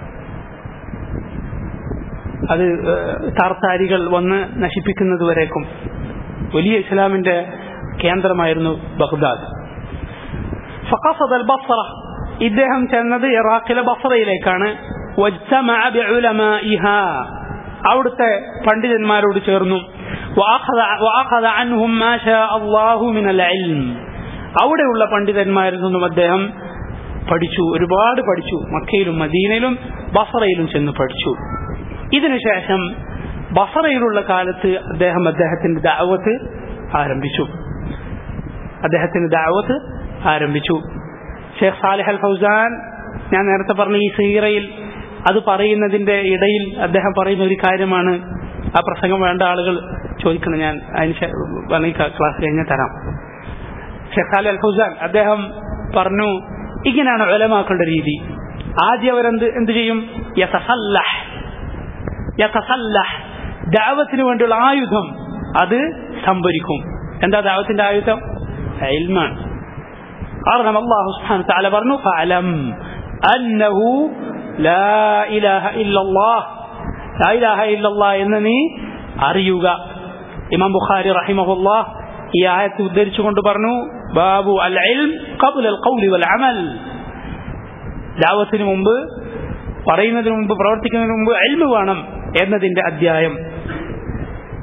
A: അത് ഏഹ്, താർത്താരികൾ വന്ന് നശിപ്പിക്കുന്നത് വരേക്കും വലിയ ഇസ്ലാമിന്റെ കേന്ദ്രമായിരുന്നു ബഗ്ദാദ് ഫഖസദ അൽ ബസ്ര ഇദ്ദേഹം ചെന്നത് ഇറാഖിലെ ബസ്രയിലേക്കാണ് വജ്തമഅ ബിഉലമാഇഹാ അവിടുത്തെ പണ്ഡിതന്മാരോട് ചേർന്നു വഅഖദ വഅഖദ അൻഹും മാ ശാ അല്ലാഹു മിനൽ ഇൽം അവിടെയുള്ള പണ്ഡിതന്മാരിൽ നിന്നും അദ്ദേഹം പഠിച്ചു ഒരുപാട് പഠിച്ചു മക്കയിലും മദീനയിലും ബസറയിലും ചെന്ന് പഠിച്ചു ഇതിനുശേഷം ബസറയിലുള്ള കാലത്ത് അദ്ദേഹം അദ്ദേഹത്തിന്റെ ദാവത്ത് ആരംഭിച്ചു അദ്ദേഹത്തിന്റെ ദാവത്ത് ആരംഭിച്ചു ഷെയ്ഖ് സാലിഹ് അൽ ഫൗസാൻ ഞാൻ നേരത്തെ പറഞ്ഞ ഈ സീറയിൽ അത് പറയുന്നതിന്റെ ഇടയിൽ അദ്ദേഹം പറയുന്ന ഒരു കാര്യമാണ് ആ പ്രസംഗം വേണ്ട ആളുകൾ ചോദിക്കണം ഞാൻ അതിന് ശേ- വേണമെങ്കിൽ ക- ക്ലാസ് കഴിഞ്ഞ് തരാം ഷെയ്ഖ് സാലിഹ് അൽ ഫൗസാൻ അദ്ദേഹം പറഞ്ഞു ഇങ്ങനെയാണ് ഒലമാക്കളുടെ രീതി ആദ്യം അവരെന്ത് എന്ത് ചെയ്യും യതസല്ലഹ് യതസല്ലഹ് ദാവത്തിന് വേണ്ടിയുള്ള ആയുധം അത് സംഭരിക്കും എന്താ ദാവത്തിന്റെ ആയുധം ഇൽമാണ് കാരണം അള്ളാഹു സുബ്ഹാനഹു വതആല പറഞ്ഞു ഫഅലം അന്നഹു ലാ ഇലാഹ ഇല്ലല്ലാഹ് ലാ ഇലാഹ ഇല്ലല്ലാഹ് എന്ന് നീ അറിയുക ഇമാം ബുഖാരി റഹിമഹുല്ലാഹ് ഈ ആയത്ത് ഉദ്ധരിച്ചുകൊണ്ട് പറഞ്ഞു ബാബു അൽ ഇൽം ഖബ്ല അൽ ഖൗലി വൽ അമൽ ദാവത്തിന് മുമ്പ് പറയുന്നതിന് മുമ്പ് പ്രവർത്തിക്കുന്നതിന് മുമ്പ് എൽമ് വേണം എന്നതിന്റെ അധ്യായം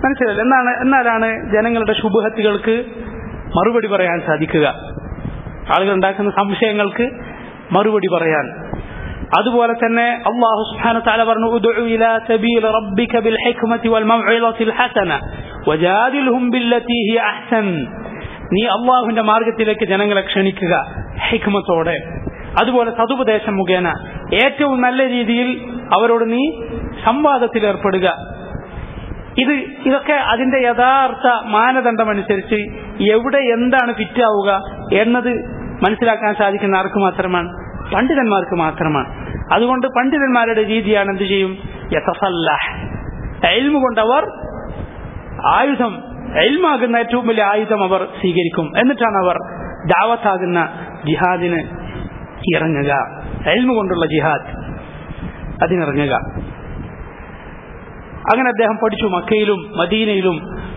A: മനസ്സിലായില്ല എന്നാണ് എന്നാലാണ് ജനങ്ങളുടെ ശുഭഹത്തുകൾക്ക് മറുപടി പറയാൻ സാധിക്കുക ആളുകൾ ഉണ്ടാക്കുന്ന സംശയങ്ങൾക്ക് മറുപടി പറയാൻ അതുപോലെ തന്നെ അള്ളാഹു സുബ്ഹാനഹു വതആല പറഞ്ഞു ഉദ്ഉ ഇലാ സബീൽ റബ്ബിക ബിൽ ഹിക്മതി വൽ മൗഇദത്തിൽ ഹസന വജാദിൽഹും ബില്ലതി ഹിയ അഹ്സൻ നീ അള്ളാഹുവിന്റെ മാർഗത്തിലേക്ക് ജനങ്ങളെ ക്ഷണിക്കുക ഹിക്മത്തോടെ അതുപോലെ സതുപദേശം മുഖേന ഏറ്റവും നല്ല രീതിയിൽ അവരോട് നീ സംവാദത്തിൽ ഏർപ്പെടുക ഇത് ഇതൊക്കെ അതിന്റെ യഥാർത്ഥ മാനദണ്ഡം അനുസരിച്ച് എവിടെ എന്താണ് ഫിറ്റാവുക എന്നത് മനസ്സിലാക്കാൻ സാധിക്കുന്ന ആർക്ക് മാത്രമാണ് പണ്ഡിതന്മാർക്ക് മാത്രമാണ് അതുകൊണ്ട് പണ്ഡിതന്മാരുടെ രീതിയാണ് എന്ത് ചെയ്യും യഥസല്ലാഹ് എൽമു കൊണ്ടവർ ആയുധം എൽമാകുന്ന ഏറ്റവും വലിയ ആയുധം അവർ സ്വീകരിക്കും എന്നിട്ടാണ് അവർ ദാവത്താകുന്ന ജിഹാദിന് ഇറങ്ങുക എൽമു കൊണ്ടുള്ള ജിഹാദ് അതിനിറങ്ങുക അങ്ങനെ അദ്ദേഹം പഠിച്ചു മക്കയിലും മദീനയിലും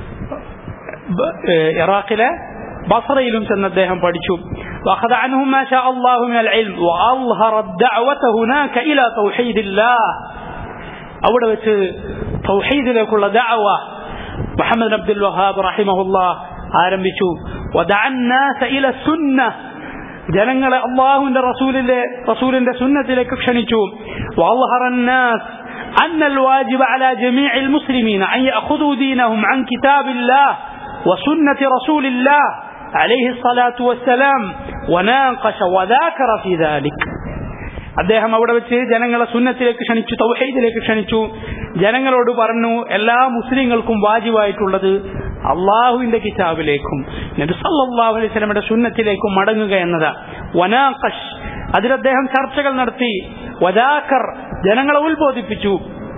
A: ഇറാഖിലെ ബസറയിലും ചെന്ന് അദ്ദേഹം പഠിച്ചു واخذ عنهم ما شاء الله من العلم واظهر الدعوه هناك الى توحيد الله അവിടെ വെച്ച് തൗഹീദിലേക്കുള്ള ദഅവ മുഹമ്മദ് അബ്ദുൽ വഹാബ് റഹിമഹുല്ലാ ആരംഭിച്ചു ودعا الناس الى السنه ജനങ്ങളെ അള്ളാഹുവിന്റെ റസൂലിന്റെ റസൂലിന്റെ സുന്നത്തിലേക്ക് ക്ഷണിച്ചു واظهر الناس أن الواجب على جميع المسلمين أن يأخذوا دينهم عن كتاب الله وسنة رسول الله عليه الصلاة والسلام وناقش وذاكر في ذلك അദ്ദേഹം അവിടെ വെച്ച് ജനങ്ങളെ സുന്നത്തിലേക്ക് ക്ഷണിച്ചു തൗഹീദിലേക്ക് ക്ഷണിച്ചു ജനങ്ങളോട് പറഞ്ഞു എല്ലാ മുസ്ലിങ്ങൾക്കും വാജിബായിട്ടുള്ളത് അള്ളാഹുവിന്റെ കിതാബിലേക്കും നബി സല്ലല്ലാഹു അലൈഹി വസല്ലമയുടെ സുന്നത്തിലേക്കും മടങ്ങുക എന്നതാ വനാഖഷ് അതിൽ അദ്ദേഹം ചർച്ചകൾ നടത്തി വദാക്കർ ജനങ്ങളെ ഉത്ബോധിപ്പിച്ചു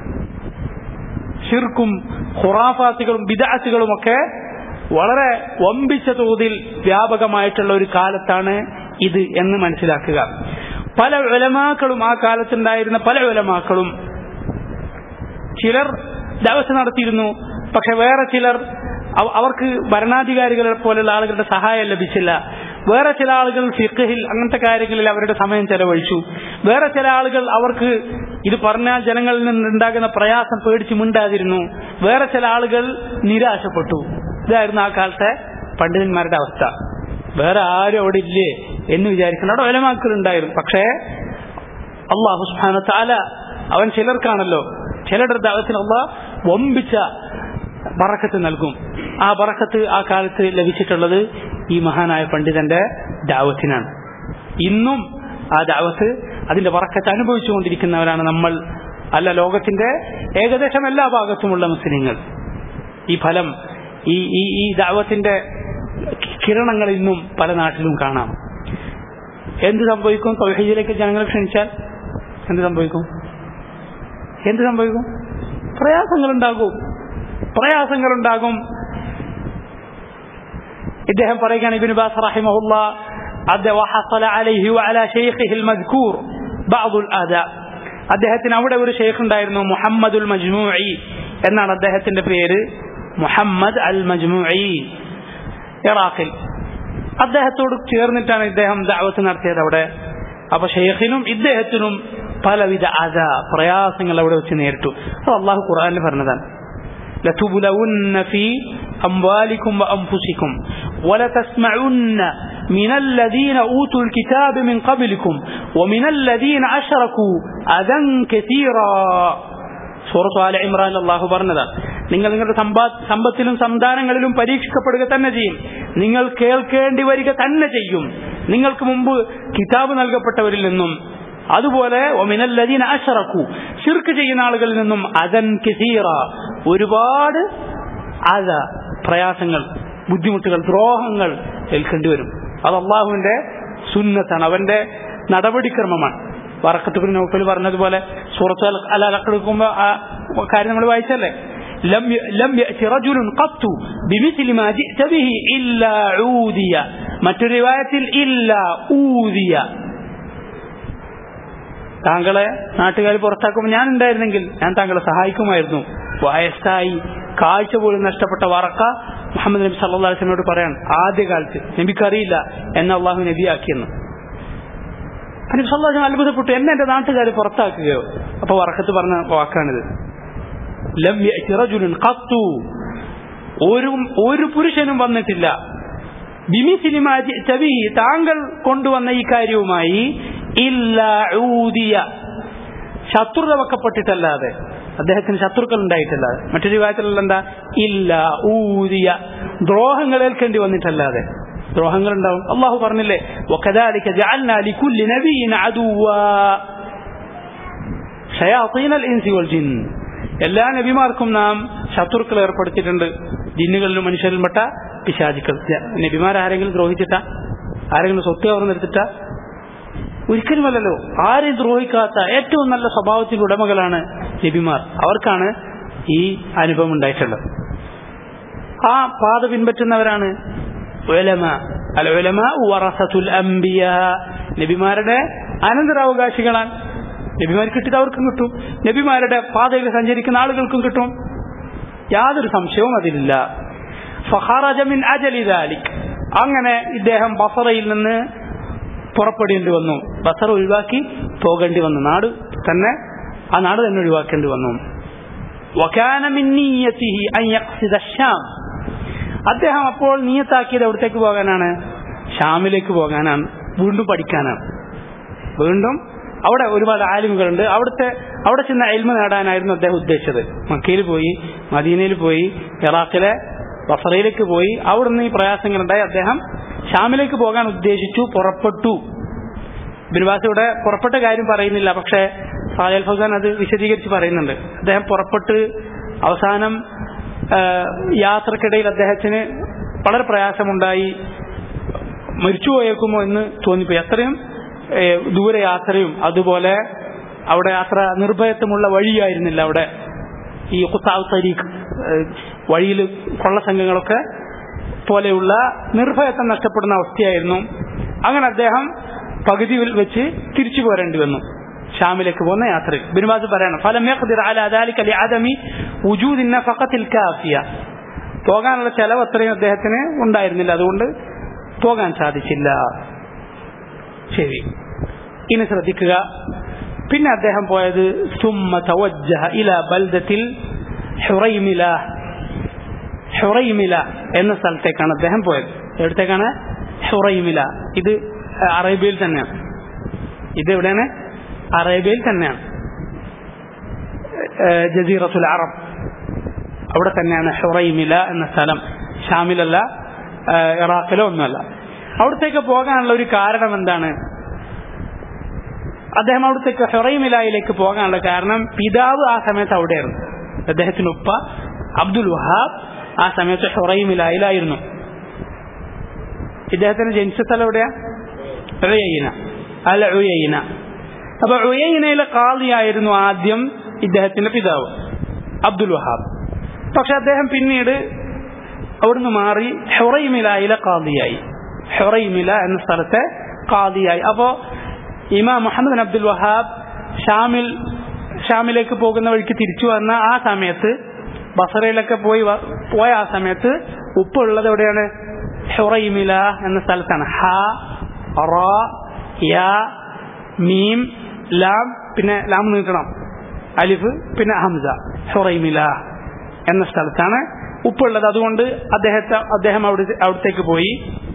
A: ഷിർക്കും ഖുറാഫാത്തുകളും ബിദാത്തുകളും ഒക്കെ വളരെ വമ്പിച്ച തോതിൽ വ്യാപകമായിട്ടുള്ള ഒരു കാലത്താണ് ഇത് എന്ന് മനസ്സിലാക്കുക പല ഉലമാക്കളും ആ കാലത്തുണ്ടായിരുന്ന പല ഉലമാക്കളും ചിലർ ദവസ നടത്തിയിരുന്നു പക്ഷെ വേറെ ചിലർ അവർക്ക് ഭരണാധികാരികളെ പോലുള്ള ആളുകളുടെ സഹായം ലഭിച്ചില്ല വേറെ ചില ആളുകൾ ഫിഖഹിൽ അങ്ങനത്തെ കാര്യങ്ങളിൽ അവരുടെ സമയം ചെലവഴിച്ചു വേറെ ചില ആളുകൾ അവർക്ക് ഇത് പറഞ്ഞാൽ ജനങ്ങളിൽ നിന്നുണ്ടാകുന്ന പ്രയാസം പേടിച്ച് മിണ്ടാതിരുന്നു വേറെ ചില ആളുകൾ നിരാശപ്പെട്ടു ഇതായിരുന്നു ആ കാലത്തെ പണ്ഡിതന്മാരുടെ അവസ്ഥ വേറെ ആരും അവിടെ ഇല്ലേ എന്ന് വിചാരിക്കണം അവിടെ ഒലമാക്കളുണ്ടായിരുന്നു പക്ഷേ അള്ളാഹു സുബ്ഹാനഹു താല അവൻ ചിലർക്കാണല്ലോ ചിലരുടെ ദാവത്തിന് അള്ളാഹ് വമ്പിച്ച ബറക്കത്ത് നൽകും ആ ബറക്കത്ത് ആ കാലത്ത് ലഭിച്ചിട്ടുള്ളത് ഈ മഹാനായ പണ്ഡിതന്റെ ദാവത്തിനാണ് ഇന്നും ആ ദാവത്ത് അതിന്റെ ബറക്കത്ത് അനുഭവിച്ചുകൊണ്ടിരിക്കുന്നവരാണ് നമ്മൾ അല്ല ലോകത്തിന്റെ ഏകദേശം എല്ലാ ഭാഗത്തുമുള്ള മുസ്ലിങ്ങൾ ഈ ഫലം ഈ ഈ ഈ ദാവത്തിന്റെ കിരണങ്ങൾ ഇന്നും പല നാട്ടിലും കാണാം എന്ത് സംഭവിക്കും തൊഴിലേക്ക് ജനങ്ങളെ ക്ഷണിച്ചാൽ എന്ത് സംഭവിക്കും എന്ത് സംഭവിക്കും പ്രയാസങ്ങളുണ്ടാകും പ്രയാസങ്ങളുണ്ടാകും ഇദ്ദേഹം പറയുകയാണ് ഇബിൻ ബാസ് റഹിമഹുല്ല وحصل عليه وعلى شيخه المذكور بعض الآداء അദ്ദേഹത്തിന് അവിടെ ഒരു ഷെയ്ഖ് ഉണ്ടായിരുന്നു മുഹമ്മദുൽ മജ്മൂഇ എന്നാണ് അദ്ദേഹത്തിന്റെ പേര് മുഹമ്മദ് അൽ മജ്മൂഇ ഇറാഖിൽ അദ്ദേഹത്തോട് ചേർന്നിട്ടാണ് ഇദ്ദേഹം ദാവത്ത് നടത്തിയത് അവിടെ അപ്പൊ ഷെയ്ഖിനും ഇദ്ദേഹത്തിനും പലവിധ അത പ്രയാസങ്ങൾ അവിടെ വെച്ച് നേരിട്ടു അത് അള്ളാഹു ഖുർആനിൽ പറഞ്ഞതാണ് لتبلون في أموالكم وأنفسكم ولتسمعن من الذين أوتوا الكتاب من قبلكم ومن الذين أشركوا أذى كثيرا സൂറത്ത് ആല ഇമ്രാൻ അള്ളാഹു പറഞ്ഞതാണ് നിങ്ങൾ നിങ്ങളുടെ സമ്പത്തിലും സന്താനങ്ങളിലും പരീക്ഷിക്കപ്പെടുക തന്നെ ചെയ്യും നിങ്ങൾ കേൾക്കേണ്ടി വരിക തന്നെ ചെയ്യും നിങ്ങൾക്ക് മുമ്പ് കിതാബ് നൽകപ്പെട്ടവരിൽ നിന്നും അതുപോലെ ഒമിനല്ലദീൻ അഷറക്കു ഷിർക്ക് ചെയ്യുന്ന ആളുകളിൽ നിന്നും അദൻ കസീറ ഒരുപാട് അത പ്രയാസങ്ങൾ ബുദ്ധിമുട്ടുകൾ ദ്രോഹങ്ങൾ ഏൽക്കേണ്ടി വരും അത് അള്ളാഹുവിന്റെ സുന്നത്താണ് അവന്റെ നടപടിക്രമമാണ് വറക്കത്ത് നൗഫൽ പറഞ്ഞതുപോലെ സൂറത്ത് അലക്കെടുക്കുമ്പോ ആ കാര്യം നമ്മൾ വായിച്ചല്ലേ لم لم يأتي رجل قط بمثل ما جئت به إلا عودي മറ്റൊരു റിവായത്തിൽ ഇല്ല ഊതിയ താങ്കളെ നാട്ടുകാർ പുറത്താക്കുമ്പോൾ ഞാൻ ഉണ്ടായിരുന്നെങ്കിൽ ഞാൻ താങ്കളെ സഹായിക്കുമായിരുന്നു വയസ്സായി കാഴ്ച പോലും നഷ്ടപ്പെട്ട വറക്ക മുഹമ്മദ് നബി സല്ലാ വസ്ലമോട് പറയാൻ ആദ്യകാലത്ത് നബിക്കറിയില്ല എന്നെ അള്ളാഹു നബിയാക്കിയെന്ന് നബി സല്ലാഹു അത്ഭുതപ്പെട്ടു എന്നെ എന്റെ നാട്ടുകാർ പുറത്താക്കുകയോ അപ്പൊ വറക്കത്ത് പറഞ്ഞ വാക്കാണിത് ലം യഅതി റജുലുൻ ഖത്തു ഒരു ഒരു പുരുഷനും വന്നിട്ടില്ല ബിമിസിലിമ ജിഅ്തബി താങ്കൾ കൊണ്ടുവന്ന ഈ കാര്യവുമായി ഇല്ല ഊദിയ ശത്രുത വെക്കപ്പെട്ടിട്ടല്ലാതെ അദ്ദേഹത്തിന് ശത്രുക്കൾ ഉണ്ടായിട്ടല്ലാതെ മറ്റൊരു വിഭാഗത്തിലുള്ള എന്താ ഇല്ല ഊദിയ ദ്രോഹങ്ങൾ ഏൽക്കേണ്ടി വന്നിട്ടല്ലാതെ ദ്രോഹങ്ങൾ ഉണ്ടാവും അള്ളാഹു പറഞ്ഞില്ലേ وكذلك جعلنا لكل نبي عدوا شياطين الانس والجن എല്ലാ നബിമാർക്കും നാം ശത്രുക്കൾ ഏർപ്പെടുത്തിയിട്ടുണ്ട് ജിന്നുകളിലും മനുഷ്യരിലും പെട്ട പിശാചിക്കൾ നബിമാർ ആരെങ്കിലും ദ്രോഹിച്ചിട്ട ആരെങ്കിലും സ്വത്ത് കവർന്നെടുത്തിട്ട ഒരിക്കലുമല്ലല്ലോ ആരെയും ദ്രോഹിക്കാത്ത ഏറ്റവും നല്ല സ്വഭാവത്തിന്റെ ഉടമകളാണ് നബിമാർ അവർക്കാണ് ഈ അനുഭവം ഉണ്ടായിട്ടുള്ളത് ആ പാത പിൻപറ്റുന്നവരാണ് ഉലമ അൽ ഉലമ വറസത്തുൽ അംബിയ നബിമാരുടെ അനന്തരാവകാശികളാണ് നബിമാർ കിട്ടിയത് അവർക്കും കിട്ടും നബിമാരുടെ പാതയിൽ സഞ്ചരിക്കുന്ന ആളുകൾക്കും കിട്ടും യാതൊരു സംശയവും അതിലില്ല ഫഹാറജ മിൻ അജലി ദാലിക് അങ്ങനെ ഇദ്ദേഹം ബസറയിൽ നിന്ന് പുറപ്പെടേണ്ടി വന്നു ബസറ ഒഴിവാക്കി പോകേണ്ടി വന്നു നാട് തന്നെ ആ നാട് തന്നെ ഒഴിവാക്കേണ്ടി വന്നു വകാന മിൻ നിയ്യതിഹി അൻ യഖ്സിദ الشام അദ്ദേഹം അപ്പോൾ നിയത്താക്കിയത് എവിടത്തേക്ക് പോകാനാണ് ഷാമിലേക്ക് പോകാനാണ് വീണ്ടും പഠിക്കാനാണ് വീണ്ടും അവിടെ ഒരുപാട് ആലിമുകളുണ്ട് അവിടുത്തെ അവിടെ ചെന്ന അയൽമ നേടാനായിരുന്നു അദ്ദേഹം ഉദ്ദേശിച്ചത് മക്കയിൽ പോയി മദീനയിൽ പോയി ഇറാഖിലെ ബസറയിലേക്ക് പോയി അവിടുന്ന് ഈ പ്രയാസങ്ങളുണ്ടായി അദ്ദേഹം ഷാമിലേക്ക് പോകാൻ ഉദ്ദേശിച്ചു പുറപ്പെട്ടു ബിൻവാസ് ഇവിടെ പുറപ്പെട്ട കാര്യം പറയുന്നില്ല പക്ഷേ സായൽ ഫൗസാൻ അത് വിശദീകരിച്ച് പറയുന്നുണ്ട് അദ്ദേഹം പുറപ്പെട്ട് അവസാനം യാത്രക്കിടയിൽ അദ്ദേഹത്തിന് വളരെ പ്രയാസമുണ്ടായി മരിച്ചുപോയേക്കുമോ എന്ന് തോന്നിപ്പോയി അത്രയും ദൂരെ യാത്രയും അതുപോലെ അവിടെ അത്ര നിർഭയത്വമുള്ള വഴിയായിരുന്നില്ല അവിടെ ഈ കുത്താവ് തരീഖ് വഴിയിൽ കൊള്ളസംഘങ്ങളൊക്കെ പോലെയുള്ള നിർഭയത്വം നഷ്ടപ്പെടുന്ന അവസ്ഥയായിരുന്നു അങ്ങനെ അദ്ദേഹം പകുതിയിൽ വെച്ച് തിരിച്ചു പോരേണ്ടി വന്നു ഷാമിലേക്ക് പോകുന്ന യാത്രയിൽ ബിനുവാസ് പറയണം ഫലം യഖ്ദിർ അലാ ദാലിക ലിഅദമി വുജൂദി നഫഖത്തിൽ കാഫിയ പോകാനുള്ള ചെലവ് അത്രയും അദ്ദേഹത്തിന് ഉണ്ടായിരുന്നില്ല അതുകൊണ്ട് പോകാൻ സാധിച്ചില്ല ശരി ഇനി ശ്രദ്ധിക്കുക പിന്നെ അദ്ദേഹം പോയത് സുമ്മ തവജ്ജഹ ഇല ബൽദത്തിൽ ഹുറൈമില ഹുറൈമില എന്ന സ്ഥലത്തേക്കാണ് അദ്ദേഹം പോയത് എവിടത്തേക്കാണ് ഹുറൈമില ഇത് അറേബ്യയിൽ തന്നെയാണ് ഇത് എവിടെയാണ് അറേബ്യയിൽ തന്നെയാണ് ജസീറത്തുൽ അറബ് അവിടെ തന്നെയാണ് ഹുറൈമില എന്ന സ്ഥലം ഷാമിലല്ല ഇറാഖിലോ ഒന്നുമല്ല അവിടത്തേക്ക് പോകാനുള്ള ഒരു കാരണം എന്താണ് അദ്ദേഹം അവിടത്തേക്ക് ഹൊറൈമിലായിലേക്ക് പോകാനുള്ള കാരണം പിതാവ് ആ സമയത്ത് അവിടെയായിരുന്നു അദ്ദേഹത്തിന് ഉപ്പ അബ്ദുൽ വഹാബ് ആ സമയത്ത് ഹൊറൈമിലായിലായിരുന്നു ഇദ്ദേഹത്തിന് ജനിച്ച സ്ഥലം എവിടെയാ ഉയൈന അല്ല ഉയൈന അപ്പൊ ഉയൈനയിലെ കാളിയായിരുന്നു ആദ്യം ഇദ്ദേഹത്തിന്റെ പിതാവ് അബ്ദുൽ വഹാബ് പക്ഷെ അദ്ദേഹം പിന്നീട് അവിടുന്ന് മാറി ഹൊറൈമിലായിലെ കാളിയായി ഹൊറൈമില എന്ന സ്ഥലത്തെ കാദിയായി അപ്പോ ഇമാം മുഹമ്മദ് അബ്ദുൽ വഹാബ് ഷാമിൽ ഷാമിലേക്ക് പോകുന്ന വഴിക്ക് തിരിച്ചു വന്ന ആ സമയത്ത് ബസറയിലൊക്കെ പോയി പോയ ആ സമയത്ത് ഉപ്പ് ഉള്ളത് എവിടെയാണ് ഹുറൈമില എന്ന സ്ഥലത്താണ് ഹ റ യ മീം ലാം പിന്നെ ലാം നീട്ടണം അലിഫ് പിന്നെ ഹംസ ഹുറൈമില എന്ന സ്ഥലത്താണ് ഉപ്പുള്ളത് അതുകൊണ്ട് അദ്ദേഹത്തെ അദ്ദേഹം അവിടെ അവിടത്തേക്ക് പോയി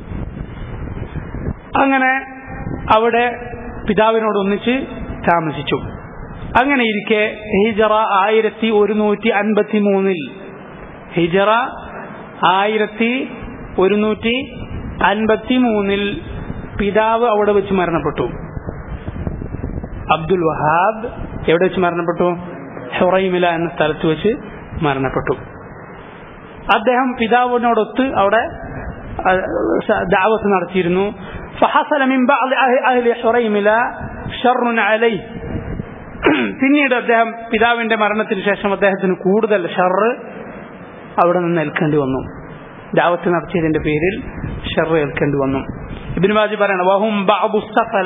A: അങ്ങനെ അവിടെ പിതാവിനോട് ഒന്നിച്ച് താമസിച്ചു അങ്ങനെ ഇരിക്കെ ഹിജറ ആയിരത്തി ഒരുന്നൂറ്റി അൻപത്തി മൂന്നിൽ ഹിജറ ആയിരത്തി ഒരുന്നൂറ്റി അൻപത്തി മൂന്നിൽ പിതാവ് അവിടെ വെച്ച് മരണപ്പെട്ടു അബ്ദുൽ വഹാബ് എവിടെ വെച്ച് മരണപ്പെട്ടു ഹൊറൈമില എന്ന സ്ഥലത്ത് വെച്ച് മരണപ്പെട്ടു അദ്ദേഹം പിതാവിനോടൊത്ത് അവിടെ ദാവത്ത് നടത്തിയിരുന്നു فحصل من بعض أهل حريملة شر عليه പിന്നീട് അദ്ദേഹം പിതാവിന്റെ മരണത്തിന് ശേഷം അദ്ദേഹത്തിന് കൂടുതൽ ഷറ് അവിടെ നിന്ന് ഏൽക്കേണ്ടി വന്നു ദാവത്ത് നടത്തിയതിന്റെ പേരിൽ ഷറ് ഏൽക്കേണ്ടി വന്നു ഇബിന് ബാജി പറയണം വഹും ബാബുസ്തഫല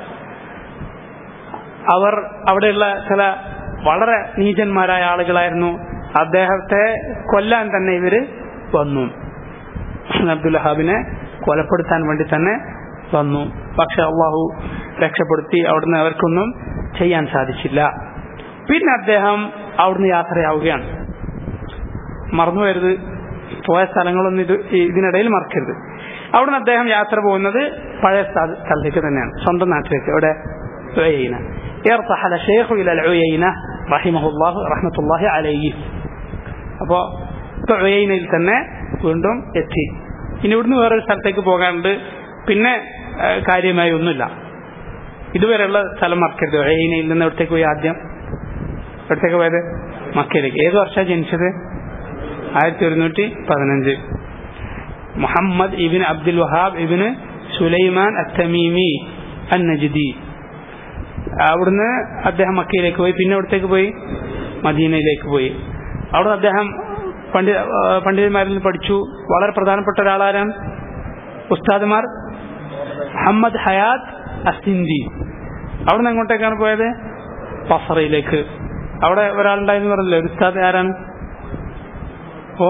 A: അവർ അവിടെയുള്ള ചില വളരെ നീചന്മാരായ ആളുകളായിരുന്നു അദ്ദേഹത്തെ കൊല്ലാൻ തന്നെ ഇവര് വന്നു അബ്ദുൽ ഹാബിനെ കൊലപ്പെടുത്താൻ വേണ്ടി തന്നെ വന്നു പക്ഷെ അള്ളാഹു രക്ഷപ്പെടുത്തി അവിടുന്ന് അവർക്കൊന്നും ചെയ്യാൻ സാധിച്ചില്ല പിന്നെ അദ്ദേഹം അവിടുന്ന് യാത്രയാവുകയാണ് മറന്നു വരുത് പോയ സ്ഥലങ്ങളൊന്നും ഇത് ഇതിനിടയിൽ മറക്കരുത് അവിടുന്ന് അദ്ദേഹം യാത്ര പോകുന്നത് പഴയ സ്ഥ- സ്ഥലത്തേക്ക് തന്നെയാണ് സ്വന്തം നാട്ടിലേക്ക് ഇവിടെ ഉയൈന ارتحل الشيخ إلى العيينة رحمه الله رحمة الله عليه അപ്പോൾ ഇപ്പോൾ ഉയൈനയിൽ തന്നെ വീണ്ടും എത്തി ഇനി ഇവിടുന്ന് വേറൊരു സ്ഥലത്തേക്ക് പോകാനുണ്ട് പിന്നെ ആ, കാര്യമായി ഒന്നുമില്ല ഇതുവരെയുള്ള സ്ഥലം മറക്കരുത് ഉയൈനയിൽ നിന്ന് എവിടത്തേക്ക് പോയി ആദ്യം എവിടത്തേക്ക് പോയത് മക്കയിലേക്ക് ഏത് വർഷമാണ് ജനിച്ചത് ആയിരത്തി ഒരുന്നൂറ്റി പതിനഞ്ച് മുഹമ്മദ് ഇബിൻ അബ്ദുൽ വഹാബ് ഇബിന് സുലൈമാൻ അത്തമീമി അൻ നജ്ദി അവിടുന്ന് അദ്ദേഹം മക്കയിലേക്ക് പോയി പിന്നെ എവിടത്തേക്ക് പോയി മദീനയിലേക്ക് പോയി അവിടുന്ന് അദ്ദേഹം പണ്ഡിത പണ്ഡിതന്മാരിൽ നിന്ന് പഠിച്ചു വളരെ പ്രധാനപ്പെട്ട ഒരാളാരാണ് ഉസ്താദുമാർ മുഹമ്മദ് ഹയാത്ത് അസിന്ദി അവിടുന്ന് എങ്ങോട്ടേക്കാണ് പോയത് ബസറയിലേക്ക് അവിടെ ഒരാളുണ്ടായിരുന്നു പറഞ്ഞില്ലേ ഒരു ഉസ്താദ് ആരാണ് ഓ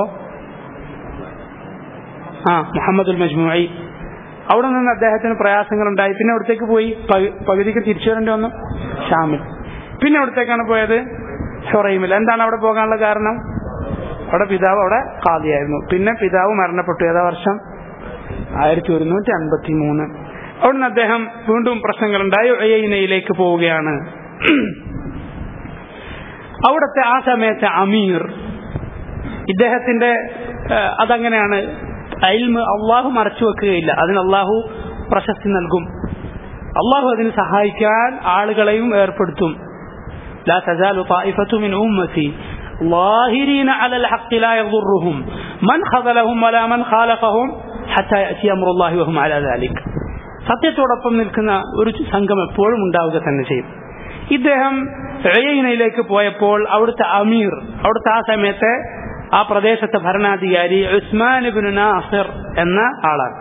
A: ആ മുഹമ്മദുൽ മജ്മുഈ അവിടെ നിന്ന് അദ്ദേഹത്തിന് പ്രയാസങ്ങളുണ്ടായി പിന്നെ അവിടത്തേക്ക് പോയി പകു- പകുതിക്ക് തിരിച്ചു വരേണ്ടി വന്നു ഷാമിൽ പിന്നെ അവിടത്തേക്കാണ് പോയത് ഷൊറൈമിൽ എന്താണ് അവിടെ പോകാനുള്ള കാരണം അവിടെ പിതാവ് അവിടെ കാതിയായിരുന്നു പിന്നെ പിതാവ് മരണപ്പെട്ടു ഏതാ വർഷം ആയിരത്തി ഒരുന്നൂറ്റി അൻപത്തി മൂന്ന് അവിടുന്ന് അദ്ദേഹം വീണ്ടും പ്രശ്നങ്ങളുണ്ടായി ഒയ്യയിനയിലേക്ക് പോവുകയാണ് അവിടുത്തെ ആ സമയത്തെ അമീർ ഇദ്ദേഹത്തിന്റെ ആ, അതങ്ങനെയാണ് അയിൽമ് അള്ളാഹു മറച്ചു വെക്കുകയില്ല അതിന് അള്ളാഹു പ്രശസ്തി നൽകും അള്ളാഹു അതിന് സഹായിക്കാൻ ആളുകളെയും ഏർപ്പെടുത്തും لا تزال طائفة من أمتي ظاهرين على الحق لا يضرهم من خذلهم ولا من خالفهم حتى يأتي أمر الله وهم على ذلك സത്യത്തോടൊപ്പം നിൽക്കുന്ന ഒരു സംഘം എപ്പോഴും ഉണ്ടാവുക തന്നെ ചെയ്യും ഇദ്ദേഹം റയയിനയിലേക്ക് പോയപ്പോൾ അവിടുത്തെ അമീർ അവിടുത്തെ ആ സമയത്തെ ആ പ്രദേശത്തെ ഭരണാധികാരി ഉസ്മാൻ ഇബിനു നാസിർ എന്ന ആളാണ്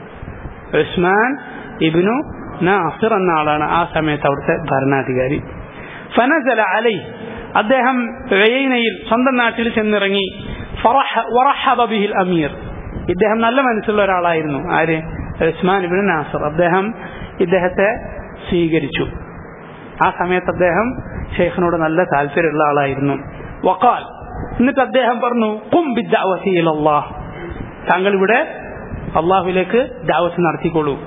A: ഉസ്മാൻ ഇബിനു നാസിർ എന്ന ആളാണ് ആ സമയത്ത് അവിടുത്തെ ഭരണാധികാരി ഫനസല അലൈ അദ്ദേഹം റയയിനയിൽ സ്വന്തം നാട്ടിൽ ചെന്നിറങ്ങി ഫറഹ- വറഹബ ബിഹിൽ അമീർ ഇദ്ദേഹം നല്ല മനസ്സുള്ള ഒരാളായിരുന്നു ആര് ഉസ്മാൻ ഇബിൻ നാസർ അദ്ദേഹം ഇദ്ദേഹത്തെ സ്വീകരിച്ചു ആ സമയത്ത് അദ്ദേഹം ഷെയ്ഖിനോട് നല്ല താല്പര്യമുള്ള ആളായിരുന്നു വക്കാൽ എന്നിട്ട് അദ്ദേഹം പറഞ്ഞു കും ബിദ്ദഅവതി ഇലല്ലാഹ് താങ്കൾ ഇവിടെ അള്ളാഹുവിലേക്ക് ദാവത്ത് നടത്തിക്കോളൂ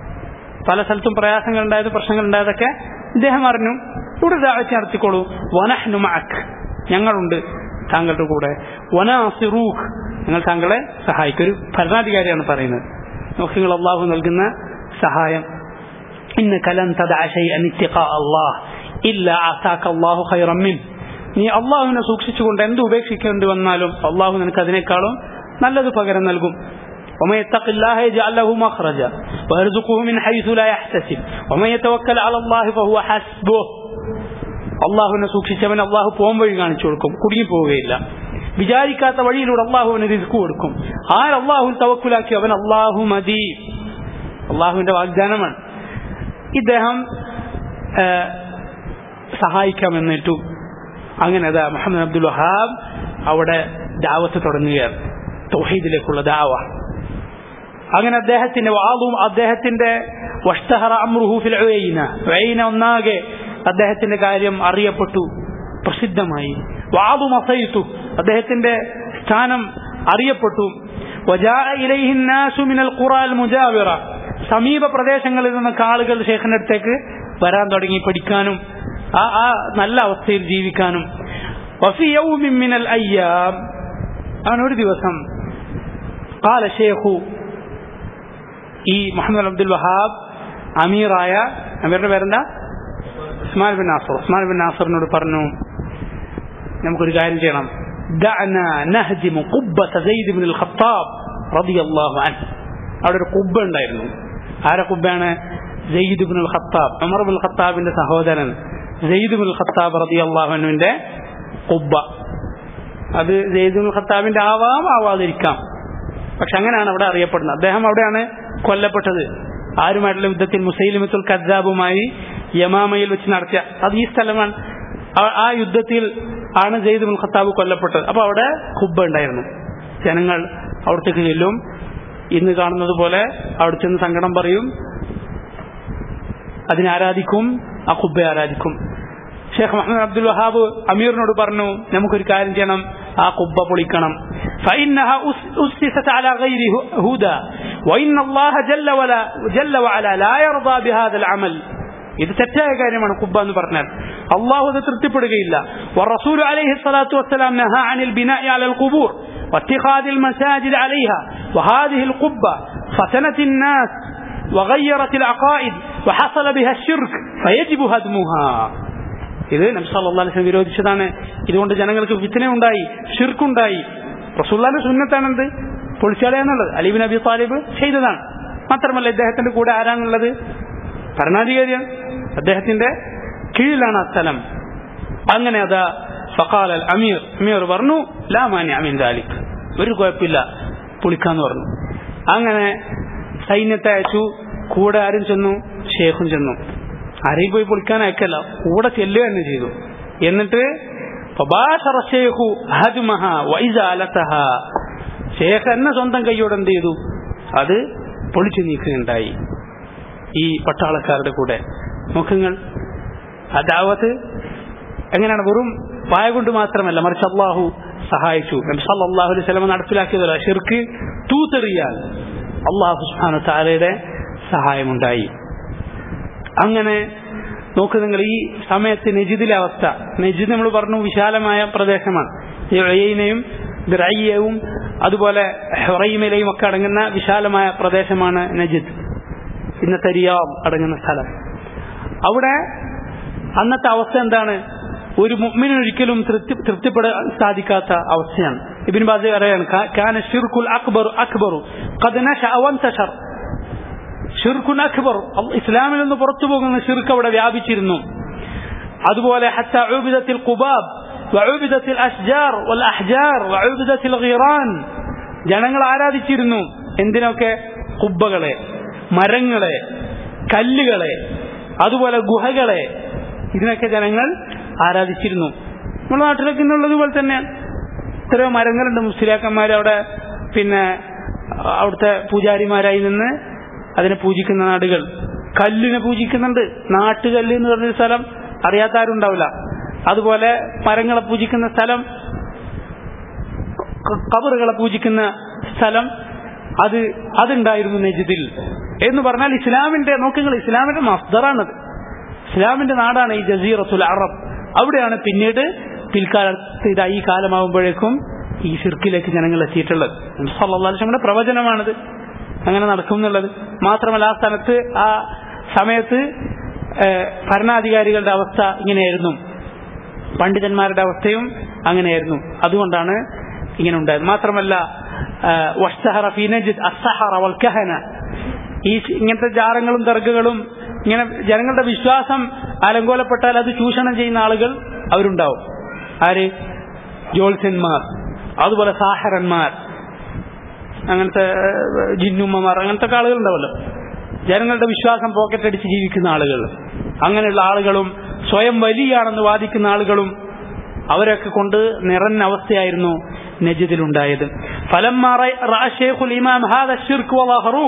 A: പല സ്ഥലത്തും പ്രയാസങ്ങൾ ഉണ്ടായത് പ്രശ്നങ്ങൾ ഉണ്ടായതൊക്കെ ഇദ്ദേഹം അറിഞ്ഞു ഇവിടെ ദാവത്ത് നടത്തിക്കോളൂ വനഹ്നു മഅക് ഞങ്ങളുണ്ട് താങ്കളുടെ കൂടെ വനാസിറൂഖ് ഞങ്ങൾ താങ്കളെ സഹായിക്കും ഒരു ഭരണാധികാരിയാണ് പറയുന്നത് നോക്കി നിങ്ങൾ അള്ളാഹു നൽകുന്ന സഹായം إنك لن تدع شيئا اتقاء الله إلا أعطاك الله خيرا منه നീ അള്ളാഹുവിനെ സൂക്ഷിച്ചുകൊണ്ട് എന്ത് ഉപേക്ഷിക്കേണ്ടി വന്നാലും അള്ളാഹു നിനക്ക് അതിനേക്കാളും നല്ലത് പകരം നൽകും ومن يتق الله يجعل له مخرجا ويرزقه من حيث لا يحتسب ومن يتوكل على الله فهو حسبه അള്ളാഹുവിനെ സൂക്ഷിച്ചവൻ അള്ളാഹു പോം വഴി കാണിച്ചു കൊടുക്കും കുടുങ്ങി പോവുകയില്ല വിചാരിക്കാത്ത വഴിയിലൂടെ അള്ളാഹുവിന് റിസ്ക് കൊടുക്കും ആർ അള്ളാഹു തവക്കുലാക്കി അവൻ അള്ളാഹു മതി അള്ളാഹുവിന്റെ വാഗ്ദാനമാണ് ഇദ്ദേഹം ആ, സഹായിക്കാമെന്നിട്ടു അങ്ങനെ അതാ മുഹമ്മദ് അബ്ദുൽ വഹാബ് അവിടെ ദാവത്ത് തുടങ്ങുകയാണ് തൗഹീദിലേക്കുള്ള ദാവ അങ്ങനെ അദ്ദേഹത്തിന്റെ വാളും അദ്ദേഹത്തിന്റെ വഷ്തഹറ അമ്രുഹു ഫിൽ ഉയൈന ഉയൈന ഒന്നാകെ അദ്ദേഹത്തിന്റെ കാര്യം അറിയപ്പെട്ടു പ്രസിദ്ധമായി വാദു മസയിത്തു അദ്ദേഹത്തിന്റെ സ്ഥാനം അറിയപ്പെട്ടു വജാഅ ഇലൈഹി الناس من القرى المجاورة സമീപ പ്രദേശങ്ങളിൽ നിന്നൊക്കെ ആളുകൾ ഷേഖിന്റെ അടുത്തേക്ക് വരാൻ തുടങ്ങി പഠിക്കാനും ആ ആ നല്ല അവസ്ഥയിൽ ജീവിക്കാനും വഫി യൗമിൻ മിനൽ അയ്യാം അവൻ ഒരു ദിവസം قال ഷേഖു ഈ മുഹമ്മദ് അബ്ദുൽ വഹാബ് അമീറായ അമീറിന്റെ പേരെന്താ Usman bin Nasser Usman bin നാസറിനോട് പറഞ്ഞു നമുക്കൊരു കാര്യം ചെയ്യണം دعنا نهدم قبة زيد بن الخطاب رضي الله عنه അവിടെ ഒരു കുബ്ബ ഉണ്ടായിരുന്നു ആരെ കുബ്ബയാണ് Zaid bin Khattab Umar bin ഖത്താബിന്റെ സഹോദരൻ സെയ്ദ് ബിൻ ഖത്താബ് റതി അള്ളാഹുവിന്റെ കുബ്ബ അത് സെയ്ദ് ബിൻ ഖത്താബിന്റെ ആവാം ആവാതിരിക്കാം പക്ഷെ അങ്ങനെയാണ് അവിടെ അറിയപ്പെടുന്നത് അദ്ദേഹം അവിടെയാണ് കൊല്ലപ്പെട്ടത് ആരുമായിട്ടുള്ള യുദ്ധത്തിൽ മുസൈലിമത്തുൽ കദ്ദാബുമായി യമാമയിൽ വെച്ച് നടത്തിയ അത് ഈ സ്ഥലമാണ് ആ- ആ യുദ്ധത്തിൽ ആണ് ജയ്ദ് ബിൻ ഖത്താബ് കൊല്ലപ്പെട്ടത് അപ്പൊ അവിടെ കുബ്ബ ഉണ്ടായിരുന്നു ജനങ്ങൾ അവിടത്തേക്ക് ചെല്ലും ഇന്ന് കാണുന്നത് പോലെ അവിടെ ചെന്ന് സങ്കടം പറയും അതിനെ ആരാധിക്കും ആ കുബ്ബയെ ആരാധിക്കും ഷേഖ് മുഹമ്മദ് അബ്ദുൽ വഹാബ് അമീറിനോട് പറഞ്ഞു നമുക്കൊരു കാര്യം ചെയ്യണം ആ കുബ്ബ പൊളിക്കണം فإنها أس- أسست على غير ه- هدى وإن الله جل وعلا جل وعلا لا يرضى بهذا العمل ഇത് തെറ്റായ കാര്യമാണ് കുബ്ബ എന്ന് പറഞ്ഞാൽ അള്ളാഹു അത് തൃപ്തിപ്പെടുകയില്ല والرسول عليه الصلاة والسلام نهى عن البناء على القبور واتخاذ المساجد عليها وهذه القبة فتنت الناس وغيرت العقائد وحصل بها الشرك فيجب هدمها ഇത് നബി സല്ലല്ലാഹു അലൈഹി വസല്ലം വിരോധിച്ചതാണ് ഇതുകൊണ്ട് ജനങ്ങൾക്ക് ഫിത്ന ഉണ്ടായി ഷിർക്കുണ്ടായി റസൂലുള്ളാഹിന്റെ സുന്നത്താണെന്ത് പൊളിച്ചളയാന്നുള്ളത് അലീബിൻ അബി താലിബ് ചെയ്തതാണ് മാത്രമല്ല ഇദ്ദേഹത്തിന്റെ കൂടെ ആരാണുള്ളത് ഭരണാധികാരിയാണ് അദ്ദേഹത്തിന്റെ കീഴിലാണ് ആ സ്ഥലം അങ്ങനെ അതാ ഫഖാൽ അൽ അമീർ അമീർ പറഞ്ഞു ലാ മാനി അമീൻ ദാലിക് ഒരു കുഴപ്പമില്ല പൊളിക്കാന്ന് പറഞ്ഞു അങ്ങനെ സൈന്യത്തെ അയച്ചു കൂടെ ആരും ചെന്നു ഷേഖും ചെന്നു ആരെയും പോയി പൊളിക്കാൻ അയക്കല്ല കൂടെ ചെല്ലുക തന്നെ ചെയ്തു എന്നിട്ട് ഫബാഷറ ശേഖു ഹദ്മഹ വൈസാലതഹ ഷേഖ് എന്നെ സ്വന്തം കൈയോടെ എന്ത് ചെയ്തു അത് പൊളിച്ചു നീക്കുകയുണ്ടായി ഈ പട്ടാളക്കാരുടെ കൂടെ മുഖങ്ങൾ ആ ദാവത്ത് എങ്ങനെയാണ് വെറും പായ കൊണ്ട് മാത്രമല്ല മറിച്ച് അള്ളാഹു സഹായിച്ചു നബി സല്ലല്ലാഹു അലൈഹി വസല്ലം നടപ്പിലാക്കിയതല്ല ഷിർക്ക് തൂത്തെറിയാൻ അള്ളാഹു സുബ്ഹാനഹു താലയുടെ സഹായമുണ്ടായി അങ്ങനെ നോക്ക് നിങ്ങൾ ഈ സമയത്ത് നെജിദിലെ അവസ്ഥ നെജിദ് നമ്മൾ പറഞ്ഞു വിശാലമായ പ്രദേശമാണ് ഈ ഒയയിനെയും ദ്രയ്യവും അതുപോലെ ഹൊറൈമയിലെയും ഒക്കെ അടങ്ങുന്ന വിശാലമായ പ്രദേശമാണ് നജിദ് ഇന്നത്തെ റിയാബ് അടങ്ങുന്ന സ്ഥലം അവിടെ അന്നത്തെ അവസ്ഥ എന്താണ് ഒരു മുഅ്മിന് ഒരിക്കലും തൃപ്തി തൃപ്തിപ്പെടാൻ സാധിക്കാത്ത അവസ്ഥയാണ് ഇബിൻ ബാസി പറയാണ് "കാ- കാന ഷിർക്കുൽ അക്ബർ അക്ബറു ഖദ് നശഅ വന്തശർ ഷിർക്കുൻ അക്ബർ അൽ- ഇസ്ലാമിൽ നിന്ന് പുറത്തു പോകുന്ന ഷിർക്ക് അവിടെ വ്യാപിച്ചിരുന്നു അതുപോലെ حتى عبدت القباب وعبدت الأشجار والأحجار وعبدت الغيران ജനങ്ങൾ ആരാധിച്ചിരുന്നു എന്തിനൊക്കെ കുബ്ബകളെ മരങ്ങളെ കല്ലുകളെ അതുപോലെ ഗുഹകളെ ഇതിനൊക്കെ ജനങ്ങൾ ആരാധിച്ചിരുന്നു നമ്മുടെ നാട്ടിലൊക്കെ ഇന്നുള്ളതുപോലെ തന്നെയാണ് എത്രയോ മരങ്ങളുണ്ട് മുസ്ലിയാക്കന്മാർ അവിടെ പിന്നെ അവിടുത്തെ പൂജാരിമാരായി നിന്ന് അതിനെ പൂജിക്കുന്ന നാടുകൾ കല്ലിനെ പൂജിക്കുന്നുണ്ട് നാട്ടുകല്ല് എന്ന് പറഞ്ഞൊരു സ്ഥലം അറിയാത്ത ആരും ഉണ്ടാവില്ല അതുപോലെ മരങ്ങളെ പൂജിക്കുന്ന സ്ഥലം ക- കബറുകളെ പൂജിക്കുന്ന സ്ഥലം അത് അതുണ്ടായിരുന്നു നജിദിൽ എന്ന് പറഞ്ഞാൽ ഇസ്ലാമിന്റെ നോക്കുങ്ങൾ ഇസ്ലാമിന്റെ മസ്ദറാണത് ഇസ്ലാമിന്റെ നാടാണ് ഈ ജസീറത്തുൽ അറബ് അവിടെയാണ് പിന്നീട് പിൽക്കാലത്ത് ഇതാ ഈ കാലമാകുമ്പോഴേക്കും ഈ ഷിർക്കിലേക്ക് ജനങ്ങൾ എത്തിയിട്ടുള്ളത് സല്ലാസ്ലമിന്റെ പ്രവചനമാണിത് അങ്ങനെ നടക്കും എന്നുള്ളത് മാത്രമല്ല ആ സ്ഥലത്ത് ആ സമയത്ത് ഏഹ്, ഭരണാധികാരികളുടെ അവസ്ഥ ഇങ്ങനെയായിരുന്നു പണ്ഡിതന്മാരുടെ അവസ്ഥയും അങ്ങനെയായിരുന്നു അതുകൊണ്ടാണ് ഇങ്ങനെ ഉണ്ടായത് മാത്രമല്ല ആഹ്, വഷ്തഹറ ഫീ നജ്ദ് അസ്സഹറ വൽ കഹന ഈ ഇങ്ങനത്തെ ജാറങ്ങളും ദർഗകളും ഇങ്ങനെ ജനങ്ങളുടെ വിശ്വാസം അലങ്കോലപ്പെട്ടാൽ അത് ചൂഷണം ചെയ്യുന്ന ആളുകൾ അവരുണ്ടാവും ആര് ജ്യോത്സ്യന്മാർ അതുപോലെ സാഹരന്മാർ അങ്ങനത്തെ ഏഹ്, ജിന്നുമ്മമാർ അങ്ങനത്തെ ഒക്കെ ആളുകൾ ഉണ്ടാവല്ലോ ജനങ്ങളുടെ വിശ്വാസം പോക്കറ്റ് അടിച്ച് ജീവിക്കുന്ന ആളുകൾ അങ്ങനെയുള്ള ആളുകളും സ്വയം വലിയാണെന്ന് വാദിക്കുന്ന ആളുകളും അവരൊക്കെ കൊണ്ട് നിറഞ്ഞ അവസ്ഥയായിരുന്നു നജിദിലുണ്ടായത് فلما رأى الشيخ الإمام هذا الشرك وظهروه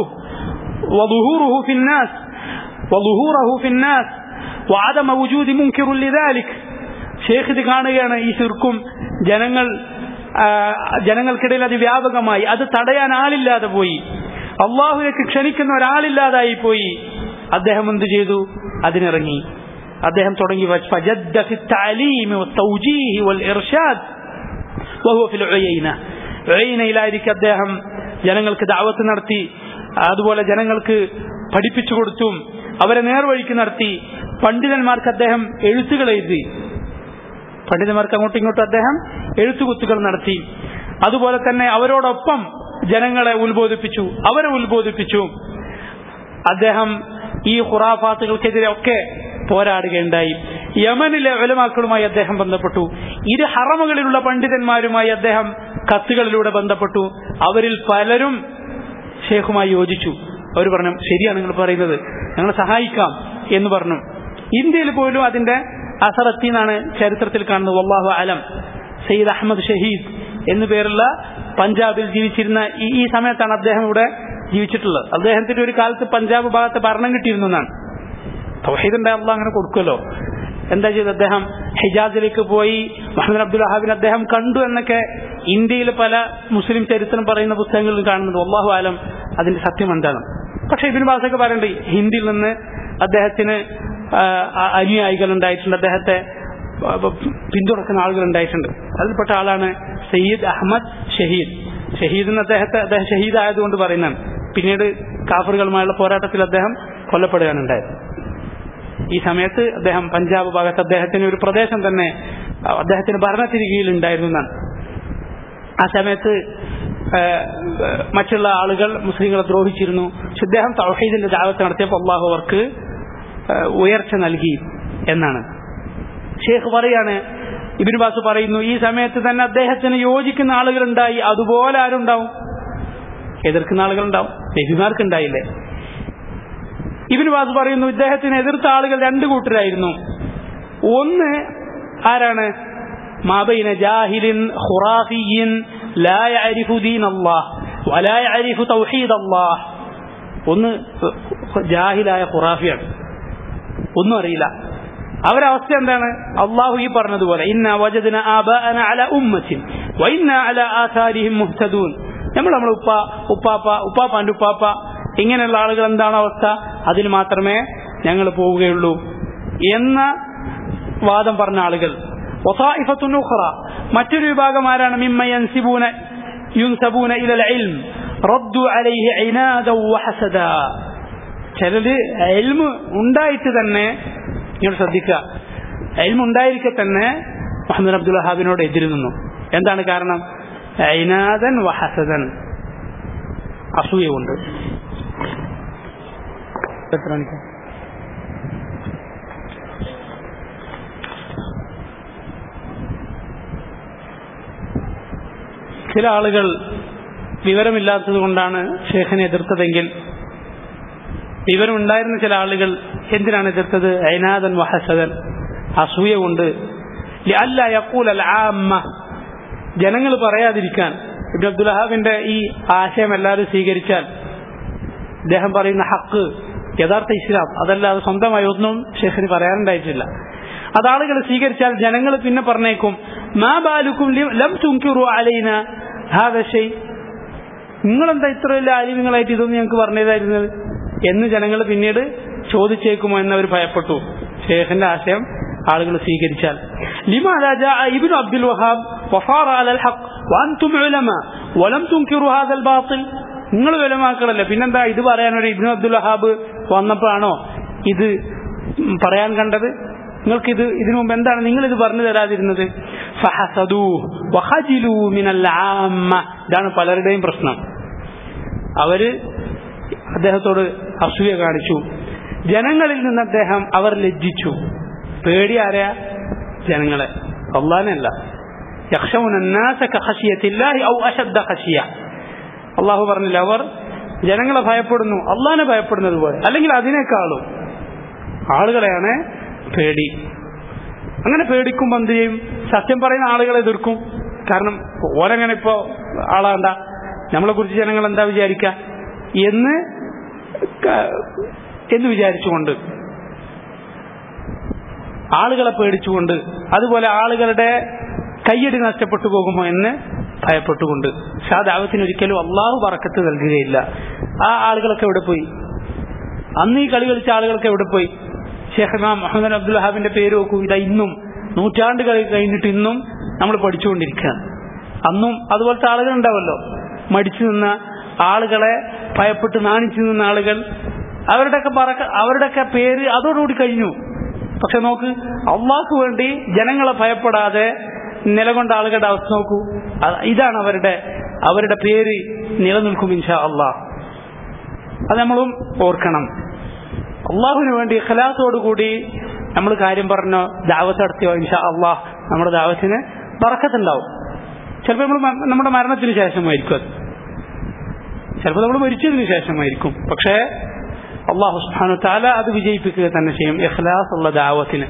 A: وظهوره في الناس وظهوره في الناس وعدم وجود منكر لذلك ഷേഖ് ഇത് കാണുകയാണ് ഈ ശിർക്കും ജനങ്ങൾ ആ, ജനങ്ങൾക്കിടയിൽ അത് വ്യാപകമായി അത് തടയാൻ ആളില്ലാതെ പോയി അള്ളാഹുലേക്ക് ക്ഷണിക്കുന്ന ഒരാളില്ലാതായി പോയി അദ്ദേഹം എന്ത് ചെയ്തു അതിനിറങ്ങി അദ്ദേഹം തുടങ്ങി فجد في التعليم والتوجيه والإرشاد وهو في العيينة ഉഴയിനയിലായിരിക്കും അദ്ദേഹം ജനങ്ങൾക്ക് ദാവത്ത് നടത്തി അതുപോലെ ജനങ്ങൾക്ക് പഠിപ്പിച്ചു കൊടുത്തും അവരെ നേർവഴിക്ക് നടത്തി പണ്ഡിതന്മാർക്ക് അദ്ദേഹം എഴുത്തുകൾ എഴുതി പണ്ഡിതന്മാർക്ക് അങ്ങോട്ടും ഇങ്ങോട്ടും അദ്ദേഹം എഴുത്തുകുത്തുകൾ നടത്തി അതുപോലെ തന്നെ അവരോടൊപ്പം ജനങ്ങളെ ഉത്ബോധിപ്പിച്ചു അവരെ ഉത്ബോധിപ്പിച്ചു അദ്ദേഹം ഈ ഖുറാഫാത്തുകൾക്കെതിരെ ഒക്കെ പോരാടുകയുണ്ടായി യമനിലെ ഒലമാക്കളുമായി അദ്ദേഹം ബന്ധപ്പെട്ടു ഇരു ഹറമുകളിലുള്ള പണ്ഡിതന്മാരുമായി അദ്ദേഹം കത്തുകളിലൂടെ ബന്ധപ്പെട്ടു അവരിൽ പലരും ഷേഖുമായി യോജിച്ചു അവർ പറഞ്ഞു ശരിയാണ് നിങ്ങൾ പറയുന്നത് ഞങ്ങൾ സഹായിക്കാം എന്ന് പറഞ്ഞു ഇന്ത്യയിൽ പോലും അതിന്റെ അസറത്തി എന്നാണ് ചരിത്രത്തിൽ കാണുന്നത് വല്ലാഹു അലം സയ്യിദ് അഹമ്മദ് ഷഹീദ് എന്നു പേരുള്ള പഞ്ചാബിൽ ജീവിച്ചിരുന്ന ഈ ഈ സമയത്താണ് അദ്ദേഹം ഇവിടെ ജീവിച്ചിട്ടുള്ളത് അദ്ദേഹത്തിന്റെ ഒരു കാലത്ത് പഞ്ചാബ് ഭാഗത്ത് ഭരണം കിട്ടിയിരുന്നു എന്നാണ് തൗഹീദ് ഉണ്ടായ അള്ളാഹ് അങ്ങനെ കൊടുക്കുമല്ലോ എന്താ ചെയ്തത് അദ്ദേഹം ഹിജാസിലേക്ക് പോയി മുഹമ്മദ് അബ്ദുൽ വഹാബിനെ അദ്ദേഹം കണ്ടു എന്നൊക്കെ ഇന്ത്യയിലെ പല മുസ്ലിം ചരിത്രം പറയുന്ന പുസ്തകങ്ങളിലും കാണുന്നുണ്ട് അള്ളാഹു ആലം അതിന്റെ സത്യം എന്താണ് പക്ഷെ ഇബിൻ ബാസൊക്കെ പറയുന്നുണ്ട് ഹിന്ദിയിൽ നിന്ന് അദ്ദേഹത്തിന് ആ, ആ- അനുയായികൾ ഉണ്ടായിട്ടുണ്ട് അദ്ദേഹത്തെ ആ, പിന്തുണക്കുന്ന ആളുകൾ ഉണ്ടായിട്ടുണ്ട് അതിൽപ്പെട്ട ആളാണ് സയ്യിദ് അഹമ്മദ് ഷഹീദ് ഷഹീദ് എന്ന് അദ്ദേഹത്തെ അദ്ദേഹം ഷഹീദ് ആയതുകൊണ്ട് പറയുന്നതാണ് പിന്നീട് കാഫറുകളുമായുള്ള പോരാട്ടത്തിൽ അദ്ദേഹം കൊല്ലപ്പെടുകയാണ് ഉണ്ടായത് ഈ സമയത്ത് അദ്ദേഹം പഞ്ചാബ് ഭാഗത്ത് അദ്ദേഹത്തിന് ഒരു പ്രദേശം തന്നെ ആ, അദ്ദേഹത്തിന് ഭരണത്തിന് കീഴിൽ ഉണ്ടായിരുന്നു എന്നാണ് ആ സമയത്ത് ആ, ആ, മറ്റുള്ള ആളുകൾ മുസ്ലിങ്ങളെ ദ്രോഹിച്ചിരുന്നു പക്ഷെ ഇദ്ദേഹം തൗഹീദിന്റെ ദാവത്ത് നടത്തിയപ്പോൾ അള്ളാഹു അവർക്ക് ആ, ഉയർച്ച നൽകി എന്നാണ് ഷേഖ് പറയാണ് ഇബിന് ബാസ് പറയുന്നു ഈ സമയത്ത് തന്നെ അദ്ദേഹത്തിന് യോജിക്കുന്ന ആളുകളുണ്ടായി അതുപോലെ ആരുണ്ടാവും എതിർക്കുന്ന ആളുകളുണ്ടാവും നബിമാർക്ക് ഉണ്ടായില്ലേ ഇബിന് ബാസ് പറയുന്നു ഇദ്ദേഹത്തിന് എതിർത്ത ആളുകൾ രണ്ട് കൂട്ടരായിരുന്നു ഒന്ന് ആരാണ് മാബൈന ജാഹിലിൻ ഖുറാഫിയിൻ ലാ യഅരിഫു ദീൻ അല്ലാഹ് വലാ യഅരിഫു തൗഹീദ് അല്ലാഹ് ഒന്ന് ജാഹിലായ ഖുറാഫിയാണ് ഒന്നും അറിയില്ല അവരവസ്ഥ എന്താണ് അള്ളാഹു ഈ പറഞ്ഞതുപോലെ ഇന്ന വജദന ആബാഅന അല ഉമ്മത്തിൻ വഇന്ന അല ആസാരിഹിം മുഹ്തദൂൻ നമ്മൾ നമ്മുടെ ഉപ്പ ഉപ്പാപ്പ ഉപ്പാപ്പാന്റെ ഉപ്പാപ്പ ഇങ്ങനെയുള്ള ആളുകൾ എന്താണ് അവസ്ഥ അതിൽ മാത്രമേ ഞങ്ങൾ പോവുകയുള്ളൂ എന്ന വാദം പറഞ്ഞ ആളുകൾ വസായിഫത്തുൻ ഉഖറ മറ്റൊരു വിഭാഗം ആരാണ് മിമ്മ യൻസിബൂന യുൻസബൂന ഇലൽ ഇൽം റദ്ദു അലൈഹി ഇനാദൻ വഹസദ ചിലര് എൽമ് ഉണ്ടായിട്ട് തന്നെ നിങ്ങൾ ശ്രദ്ധിക്കുക എൽമ് ഉണ്ടായിരിക്കെ തന്നെ മുഹമ്മദ് അബ്ദുൽ വഹാബിനോട് എതിര് നിന്നു എന്താണ് കാരണം ഐനാദൻ വഹസദൻ അസൂയ കൊണ്ട് എത്ര മണിക്കാ ചില ആളുകൾ വിവരമില്ലാത്തത് കൊണ്ടാണ് ഷേഖിനെ എതിർത്തതെങ്കിൽ വിവരമുണ്ടായിരുന്ന ചില ആളുകൾ എന്തിനാണ് എതിർത്തത് ഐനാദൻ വഹസദൻ അസൂയ കൊണ്ട് അല്ല യക്കൂൽ അൽ ആമ്മ ജനങ്ങൾ പറയാതിരിക്കാൻ ഇബ്ൻ അബ്ദുൽഹാബിന്റെ ഈ ആശയം എല്ലാവരും സ്വീകരിച്ചാൽ അദ്ദേഹം പറയുന്ന ഹക്ക് യഥാർത്ഥ ഇസ്ലാം അതല്ലാതെ സ്വന്തമായി ഒന്നും ഷെയ്ഖിന് പറയാനുണ്ടായിട്ടില്ല അതാളുകൾ സ്വീകരിച്ചാൽ ജനങ്ങൾ പിന്നെ പറഞ്ഞേക്കും മാ ബാലുക്കും ലി- ലം തുങ്കിറു അലൈന ഹാദ ഷൈ നിങ്ങളെന്താ ഇത്ര വലിയ ആലിമ്യങ്ങളായിട്ട് ഇതൊന്നും ഞങ്ങൾക്ക് പറഞ്ഞതായിരുന്നത് എന്ന് ജനങ്ങൾ പിന്നീട് ചോദിച്ചേക്കുമോ എന്നവർ ഭയപ്പെട്ടു ഷേഖിന്റെ ആശയം ആളുകൾ സ്വീകരിച്ചാൽ لماذا جاء ابن عبد الوهاب وصار على الحق وانتم علماء ولم تنكروا هذا الباطل നിങ്ങൾ വിലമാക്കളല്ലേ പിന്നെന്താ ഇത് പറയാനൊരു ഇബ്നു അബ്ദുൽ വഹാബ് വന്നപ്പോഴാണോ ഇത് ഉം പറയാൻ കണ്ടത് നിങ്ങൾക്ക് ഇത് ഇതിനു മുമ്പ് എന്താണ് നിങ്ങൾ ഇത് പറഞ്ഞു തരാതിരുന്നത് ഫഹസദൂ വഹജിലൂ മിനൽ ആമ്മ ഇതാണ് പലരുടെയും പ്രശ്നം അവര് അദ്ദേഹത്തോട് അസൂയ കാണിച്ചു ജനങ്ങളിൽ നിന്ന് അദ്ദേഹം അവർ ലജ്ജിച്ചു പേടി ആരെയാ ജനങ്ങളെ അള്ളാനല്ല അള്ളാഹു പറഞ്ഞില്ല അവർ ജനങ്ങളെ ഭയപ്പെടുന്നു അള്ളാനെ ഭയപ്പെടുന്നത് പോലെ അല്ലെങ്കിൽ അതിനേക്കാളും ആളുകളെയാണ് പേടി അങ്ങനെ പേടിക്കുമ്പോൾ എന്ത് ചെയ്യും സത്യം പറയുന്ന ആളുകളെ എതിർക്കും കാരണം ഓരങ്ങനെ ഇപ്പോ ആളാണ്ട നമ്മളെ കുറിച്ച് ജനങ്ങൾ എന്താ വിചാരിക്ക എന്ന് ക- എന്ന് വിചാരിച്ചുകൊണ്ട് ആളുകളെ പേടിച്ചുകൊണ്ട് അതുപോലെ ആളുകളുടെ കയ്യടി നഷ്ടപ്പെട്ടു പോകുമോ എന്ന് ഭയപ്പെട്ടുകൊണ്ട് പക്ഷെ ആ ദാവത്തിന് ഒരിക്കലും അള്ളാഹു പറക്കത്ത് നൽകുകയില്ല ആ ആളുകളൊക്കെ എവിടെ പോയി അന്ന് ഈ കളി കളിച്ച ആളുകളൊക്കെ എവിടെ പോയി ഷെയ്ഖ് ഇമാം മുഹമ്മദ് അബ്ദുൽ വഹാബിന്റെ പേര് നോക്കൂ ഇതാ ഇന്നും നൂറ്റാണ്ടുകൾ കഴിഞ്ഞിട്ട് ഇന്നും നമ്മൾ പഠിച്ചുകൊണ്ടിരിക്കുകയാണ് അന്നും അതുപോലത്തെ ആളുകൾ ഉണ്ടാവല്ലോ മടിച്ചു നിന്ന ആളുകളെ ഭയപ്പെട്ട് നാണിച്ചു നിന്ന ആളുകൾ അവരുടെയൊക്കെ പറക്ക അവരുടെയൊക്കെ പേര് അതോടുകൂടി കഴിഞ്ഞു പക്ഷെ നോക്ക് അള്ളാഹ്ക്ക് വേണ്ടി ജനങ്ങളെ ഭയപ്പെടാതെ നിലകൊണ്ട ആളുകളുടെ അവസ്ഥ നോക്കൂ അ- ഇതാണ് അവരുടെ അവരുടെ പേര് നിലനിൽക്കും ഇൻഷാ അള്ളാഹ് അത് നമ്മളും ഓർക്കണം അള്ളാഹുവിന് വേണ്ടി ഖലാസോടുകൂടി നമ്മൾ കാര്യം പറഞ്ഞോ ദാവത്ത് നടത്തിയോ ഇൻഷാ അള്ളാഹ് നമ്മുടെ ദാവത്തിന് പറക്കത്തുണ്ടാവും ചിലപ്പോൾ നമ്മൾ മ- നമ്മുടെ മരണത്തിന് ശേഷമായിരിക്കും അത് ചിലപ്പോൾ നമ്മൾ മരിച്ചതിന് ശേഷമായിരിക്കും പക്ഷേ അള്ളാഹു സുബ്ഹാനഹു വ തആല അത് വിജയിപ്പിക്കുക തന്നെ ചെയ്യും ഇഖ്ലാസ് ഉള്ള ദാവത്തിന്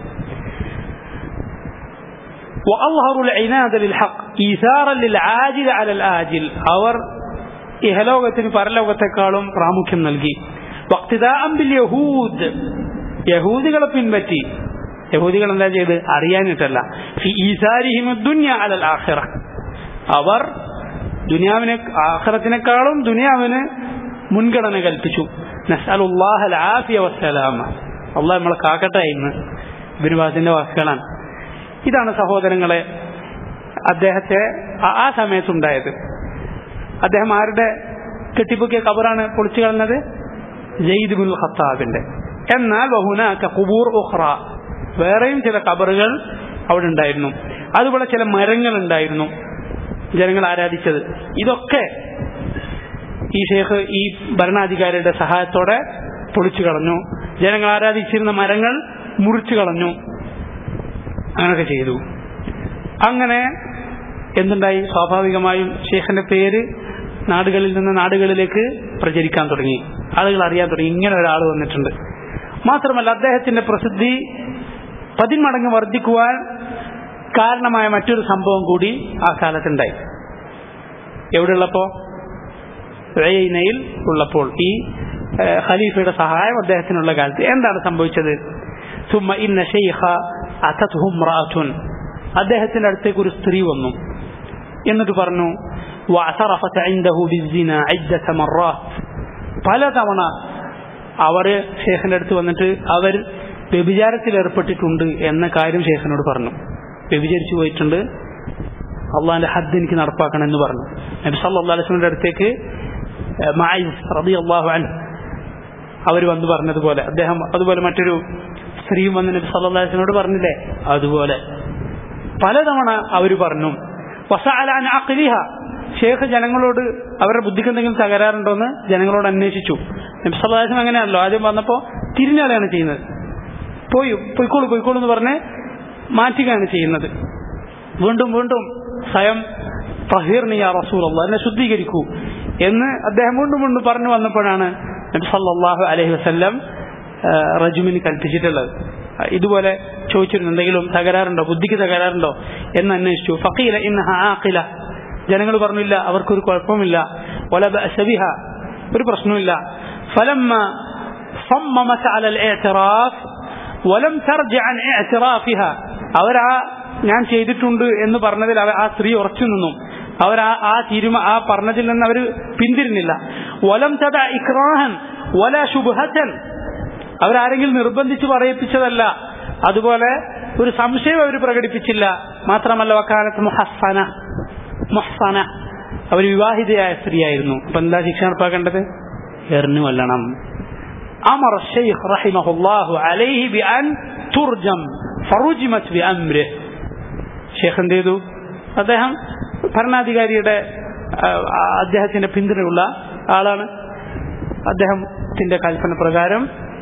A: وأظهروا العناد للحق إيثارا للعاجل على الآجل അവർ ഇഹലോകത്തിന് പരലോകത്തെക്കാളും പ്രാമുഖ്യം നൽകി വക്തിദാഅം ബിൽ യഹൂദ് യഹൂദികളെ പിൻപറ്റി യഹൂദികൾ എന്താ ചെയ്ത് അറിയാനിട്ടല്ല ഫി ഈസാരിഹിം ദുനിയ അലൽ ആഖിറ അവർ ദുനിയാവിനെ ആഖിറത്തിനേക്കാളും ദുനിയാവിന് മുൻഗണന കൽപ്പിച്ചു നസ്അലുല്ലാഹ അൽആഫിയ വസ്സലാമ അള്ളാഹ് നമ്മളെ കാക്കട്ടെ ഇന്ന് ബിനുവാസിന്റെ വാക്കുകളാണ് ഇതാണ് സഹോദരങ്ങളെ അദ്ദേഹത്തെ ആ- ആ സമയത്തുണ്ടായത് അദ്ദേഹം ആരുടെ കെട്ടിപ്പൊക്കിയ കബറാണ് പൊളിച്ചു കളഞ്ഞത് ജയ്ദ് ബിൻ ഖത്താബിന്റെ എന്നാൽ വഹുനാക്ക ഖുബൂർ ഉഖ്റ വേറെയും ചില കബറുകൾ അവിടെ ഉണ്ടായിരുന്നു അതുപോലെ ചില മരങ്ങൾ ഉണ്ടായിരുന്നു ജനങ്ങൾ ആരാധിച്ചത് ഇതൊക്കെ ഈ ഷേഖ് ഈ ഭരണാധികാരിയുടെ സഹായത്തോടെ പൊളിച്ചു കളഞ്ഞു ജനങ്ങൾ ആരാധിച്ചിരുന്ന മരങ്ങൾ മുറിച്ചു കളഞ്ഞു അങ്ങനെയൊക്കെ ചെയ്തു അങ്ങനെ എന്തുണ്ടായി സ്വാഭാവികമായും ഷേഖിന്റെ പേര് നാടുകളിൽ നിന്ന് നാടുകളിലേക്ക് പ്രചരിക്കാൻ തുടങ്ങി ആളുകൾ അറിയാൻ തുടങ്ങി ഇങ്ങനെ ഒരാൾ വന്നിട്ടുണ്ട് മാത്രമല്ല അദ്ദേഹത്തിന്റെ പ്രസിദ്ധി പതിന്മടങ്ങ് വർദ്ധിക്കുവാൻ കാരണമായ മറ്റൊരു സംഭവം കൂടി ആ കാലത്തുണ്ടായി എവിടെയുള്ളപ്പോ റെയ്നയിൽ ഉള്ളപ്പോൾ ഈ ഏഹ്, ഖലീഫയുടെ സഹായം അദ്ദേഹത്തിനുള്ള കാലത്ത് എന്താണ് സംഭവിച്ചത് ثم ഇന്ന ഷെയ്ഖ അതത്ഹു ഇമ്രാഅത്തുൻ അദ്ദേഹത്തിന്റെ അടുത്തേക്ക് ഒരു സ്ത്രീ വന്നു എന്നിട്ട് പറഞ്ഞു واعترفت عنده بالزنا عدة مرات പലതവണ അവര് ഷേഖിന്റെ അടുത്ത് വന്നിട്ട് അവർ വ്യഭിചാരത്തിൽ ഏർപ്പെട്ടിട്ടുണ്ട് എന്ന കാര്യം ഷേഖിനോട് പറഞ്ഞു വ്യഭിചരിച്ചു പോയിട്ടുണ്ട് അള്ളാഹിന്റെ ഹദ് എനിക്ക് നടപ്പാക്കണം എന്ന് പറഞ്ഞു നബി സല്ലല്ലാഹു അലൈഹി വസല്ലമയുടെ അടുത്തേക്ക് മായിസ് റളിയല്ലാഹു അൻഹു അവർ വന്ന് പറഞ്ഞതുപോലെ അദ്ദേഹം അതുപോലെ മറ്റൊരു സ്ത്രീയും വന്ന് നബി സല്ലല്ലാഹു അലൈഹി വസല്ലമയോട് പറഞ്ഞില്ലേ അതുപോലെ പലതവണ അവർ പറഞ്ഞു വസഅലാൻ അഖ്ലിഹ ഷേഖ് ജനങ്ങളോട് അവരുടെ ബുദ്ധിക്ക് എന്തെങ്കിലും തകരാറുണ്ടോ എന്ന് ജനങ്ങളോട് അന്വേഷിച്ചു നബി സല്ലല്ലാഹു അലൈഹി വസല്ലം അങ്ങനെയാണല്ലോ ആദ്യം വന്നപ്പോൾ തിരിഞ്ഞാലാണ് ചെയ്യുന്നത് പോയി പൊയ്ക്കോളൂ പൊയ്ക്കോളൂ എന്ന് പറഞ്ഞ് മാറ്റുകയാണ് ചെയ്യുന്നത് വീണ്ടും വീണ്ടും സ്വയം തഹീർനി യാ റസൂലല്ലാ എന്നെ ശുദ്ധീകരിക്കൂ എന്ന് അദ്ദേഹം വീണ്ടും വീണ്ടും പറഞ്ഞു വന്നപ്പോഴാണ് നബി സല്ലല്ലാഹു അലൈഹി വസല്ലം ആ, റജുമിന് കൽപ്പിച്ചിട്ടുള്ളത് ആ, ഇതുപോലെ ചോദിച്ചിരുന്നു എന്തെങ്കിലും തകരാറുണ്ടോ ബുദ്ധിക്ക് തകരാറുണ്ടോ എന്ന് അന്വേഷിച്ചു ഫഖീല ഇന്നഹ ആഖില ജനങ്ങൾ പറഞ്ഞില്ല അവർക്കൊരു കുഴപ്പമില്ല വല ബഅസ ബിഹ ഒരു പ്രശ്നമില്ല ഫലമ്മ صممت على الاعتراف ولم ترجع عن اعترافها അവരാ ഞാൻ ചെയ്തിട്ടുണ്ട് എന്ന് പറഞ്ഞതിൽ അവ- ആ സ്ത്രീ ഉറച്ചു നിന്നു അവർ ആ ആ തീരുമാ ആ പറഞ്ഞതിൽ നിന്ന് അവർ പിന്തിരിഞ്ഞില്ല വലം തദ ഇക്രാഹൻ വല ശുഭഹൻ അവരാരെങ്കിലും നിർബന്ധിച്ച് പറയിപ്പിച്ചതല്ല അതുപോലെ ഒരു സംശയം അവർ പ്രകടിപ്പിച്ചില്ല മാത്രമല്ല വക്കാലത്ത് മുഹസ്സന മുഹ്സന അവർ വിവാഹിതയായ സ്ത്രീയായിരുന്നു അപ്പൊ എന്താ ശിക്ഷ നടപ്പാക്കേണ്ടത് എറിഞ്ഞു കൊല്ലണം أمر الشيخ رحمه الله عليه بأن ترجم فرجمت بأمره ഷേഖ് എന്ത് ചെയ്തു അദ്ദേഹം ഭരണാധികാരിയുടെ ആ, ആ, അദ്ദേഹത്തിന്റെ പിന്തുണയുള്ള ആളാണ് അദ്ദേഹത്തിന്റെ കൽപ്പന പ്രകാരം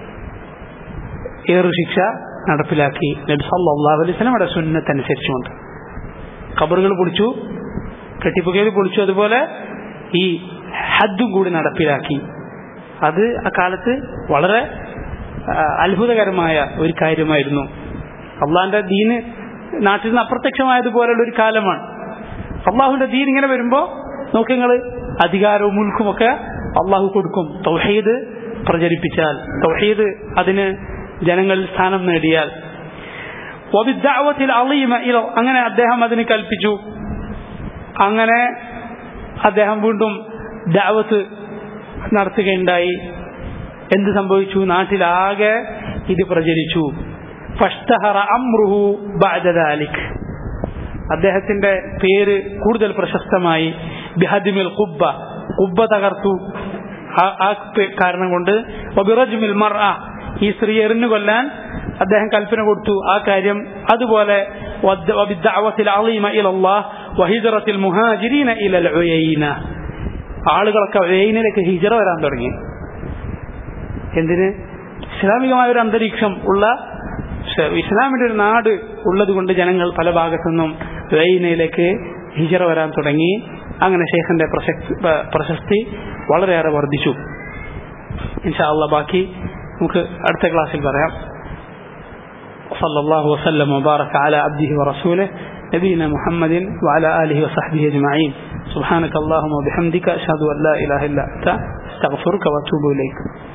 A: ഏറു ശിക്ഷ നടപ്പിലാക്കി നബി സല്ലല്ലാഹു അലൈഹി വസല്ലമയുടെ സുന്നത്ത് അനുസരിച്ചുകൊണ്ട് ഖബറുകൾ പൊളിച്ചു കെട്ടിപ്പുകയിൽ പൊളിച്ചു അതുപോലെ ഈ ഹദ്ദും കൂടി നടപ്പിലാക്കി അത് അക്കാലത്ത് വളരെ ആ, അത്ഭുതകരമായ ഒരു കാര്യമായിരുന്നു അള്ളാഹിന്റെ ദീന് നാട്ടിൽ നിന്ന് അപ്രത്യക്ഷമായതുപോലുള്ള ഒരു കാലമാണ് അള്ളാഹുവിന്റെ ദീൻ ഇങ്ങനെ വരുമ്പോ നോക്കിങ്ങൾ അധികാരവും മുൽക്കും ഒക്കെ അള്ളാഹു കൊടുക്കും തൗഹീദ് പ്രചരിപ്പിച്ചാൽ തൗഹീദ് അതിന് ജനങ്ങൾ സ്ഥാനം നേടിയാൽ വബിദ്ദഅവത്തിൽ അളീമ ഇല അങ്ങനെ അദ്ദേഹം അതിന് കൽപ്പിച്ചു അങ്ങനെ അദ്ദേഹം വീണ്ടും ദാവത്ത് നടത്തുകയുണ്ടായി എന്ത് സംഭവിച്ചു നാട്ടിലാകെ ഇത് പ്രചരിച്ചു ഫഷ്തഹറ അമ്രുഹു ബഅദ ദാലിക് അദ്ദേഹത്തിന്റെ പേര് കൂടുതൽ പ്രശസ്തമായി ബിഹദിമിൽ കുബ്ബ കുബ്ബ തകർത്തു ആ- ആ പേ- കാരണം കൊണ്ട് വബിറജ്മിൽ മർഅ ഈ സ്ത്രീ എറിഞ്ഞു കൊല്ലാൻ അദ്ദേഹം കൽപ്പന കൊടുത്തു ആ കാര്യം അതുപോലെ വദ്ദ- വബിദ്ദഅവത്തിൽ അളീമ ഇലല്ലാഹ് വഹിജറത്തിൽ മുഹാജിരീന ഇലൽ ഉയൈന ആളുകളൊക്കെ ഉയൈനിലേക്ക് ഹിജറ വരാൻ തുടങ്ങി എന്തിന് ഇസ്ലാമികമായ ഒരു അന്തരീക്ഷം ഉള്ള ഷ- ഇസ്ലാമിന്റെ ഒരു നാട് ഉള്ളത് കൊണ്ട് ജനങ്ങൾ പല ഭാഗത്തുനിന്നും ഉയൈനയിലേക്ക് ഹിജറ വരാൻ തുടങ്ങി അങ്ങനെ ഷെയ്ഖിന്റെ പ്രസക്തി പ- പ്രശസ്തി വളരെയേറെ വർദ്ധിച്ചു ഇൻഷാ അള്ളാഹ് ബാക്കി നമുക്ക് അടുത്ത ക്ലാസ്സിൽ പറയാം صلى الله وسلم وبارك على عبده ورسوله نبينا محمد وعلى آله وصحبه أجمعين سبحانك اللهم وبحمدك أشهد أن لا إله إلا أنت استغفرك وأتوب إليك